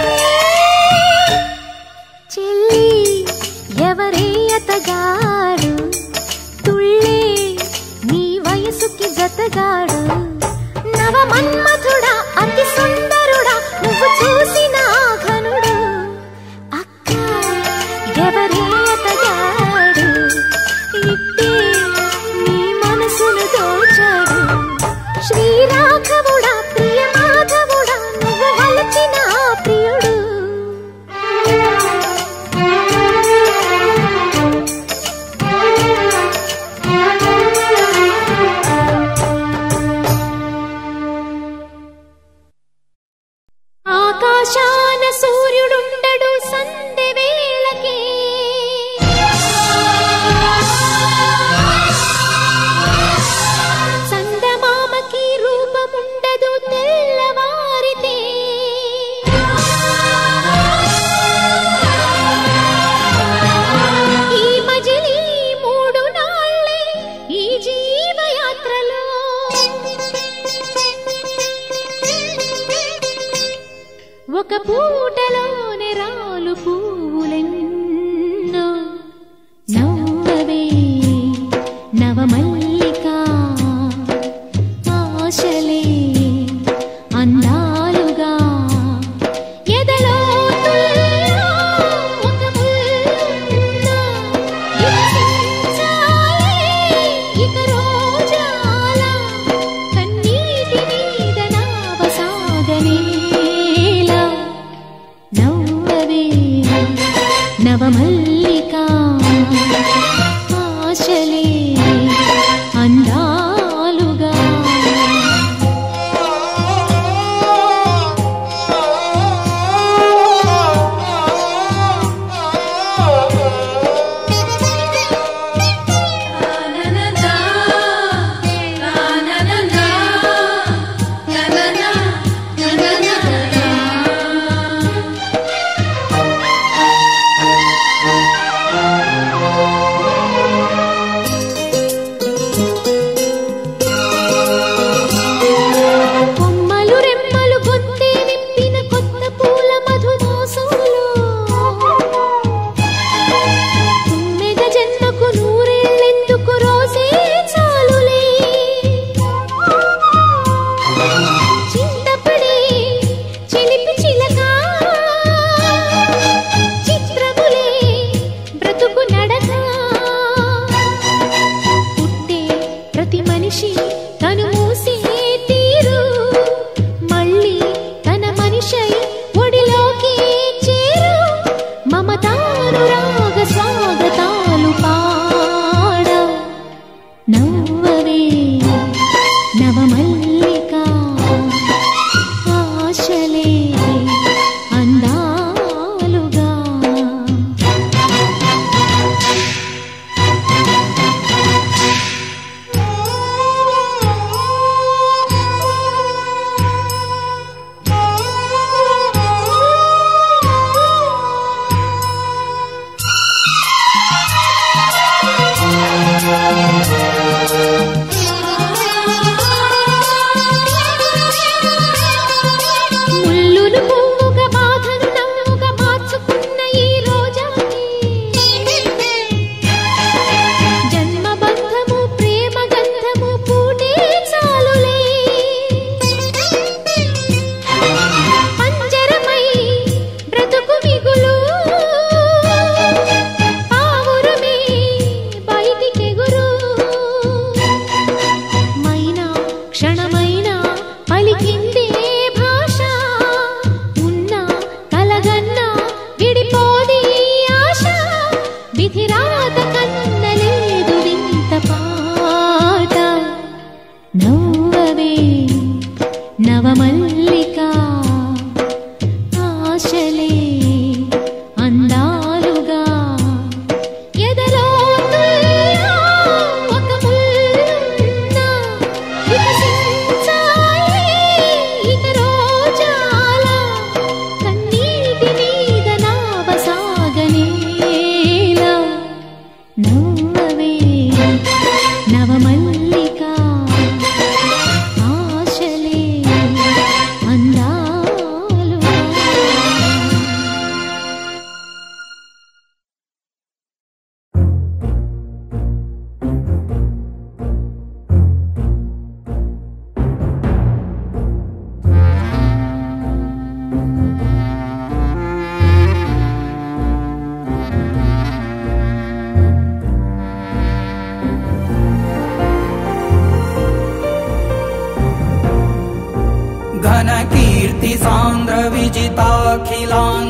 చెల్లి ఎవరే అతగాడు తుళ్ళే నీ వయసుకి జతగాడు నవ మన్మథుడా అతి సుందరుడా నువ్వు చూసిన ఆ ఘనుడు అక్క ఎవరే అతగాడు ఇట్టే నీ మనసును దోచాడు శ్రీరాఘవుడా ప్రియ మాధవుడా నువ్వు వలచిన ఆ ప్రియుడు ఆకాశాన సూర్యుడుండడు సందె వేళకే సందమామకి రూపముండదు తెల్లవారితే ఈ మజిలీ మూడు నాళ్ళే ఈ జీవయాత్రలో ఒక పూటలోనే రాలు పువ్వులెన్నో నవ్వవే నవమల్లిక ఆశలే అందాలుగా ఎదలో తుల్లో ఒక ముల్లో వికసించాలే ఇక రోజాల కన్నీటి మీద నావసాగనేలా నవ్వవే నవమల్లిక ఆశలే అందాలుగా ఆ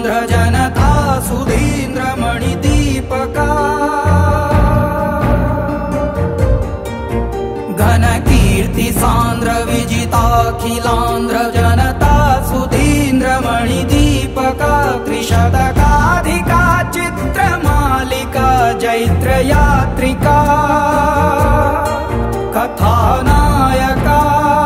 सान्द्र जनता सुधीन्द्रमणिदीपका घनकीर्ति सान्द्र विजिताखिलान्द्र जनता सुधीन्द्रमणिदीपका त्रिशतकाधिका चित्रमालिका जैत्रयात्रिका कथानायका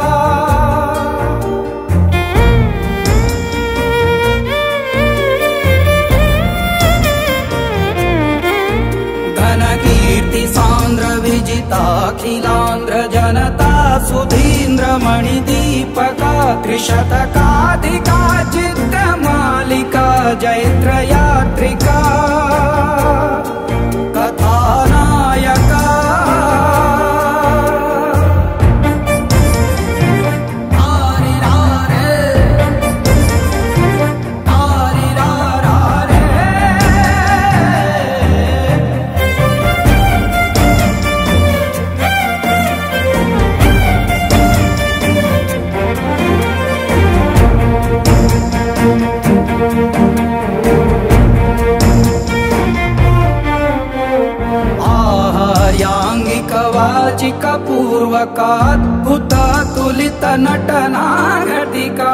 घनकीर्ति सान्द्र विजिताखिलान्द्र जनता सुधीन्द्र मणिदीपका त्रिशतकाधिका चित्रमालिका जैत्रयात्रिका कथानायका आहार्याङ्गिकवाचिक पूर्वकाद्भुत तुलित नटनाघटिका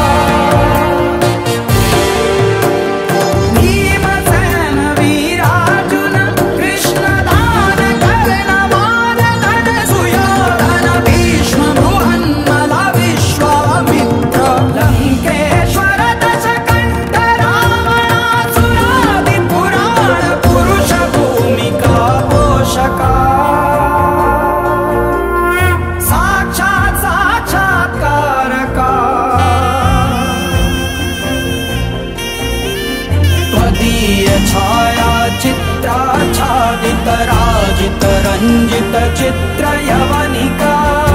भीमसेन वीरार्जुन कृष्णदान कर्ण वानर सुयोधन भीष्म बृहन्मल विश्वामित्र लङ्केश्वर दशकण्ठ रावणासुरादि पुराण पुरुष भूमिका पोषका साक्षात् साक्षात्कारका त्वदीय छाया चित्राच्छादित राजित रञ्जित चित्र यवनिका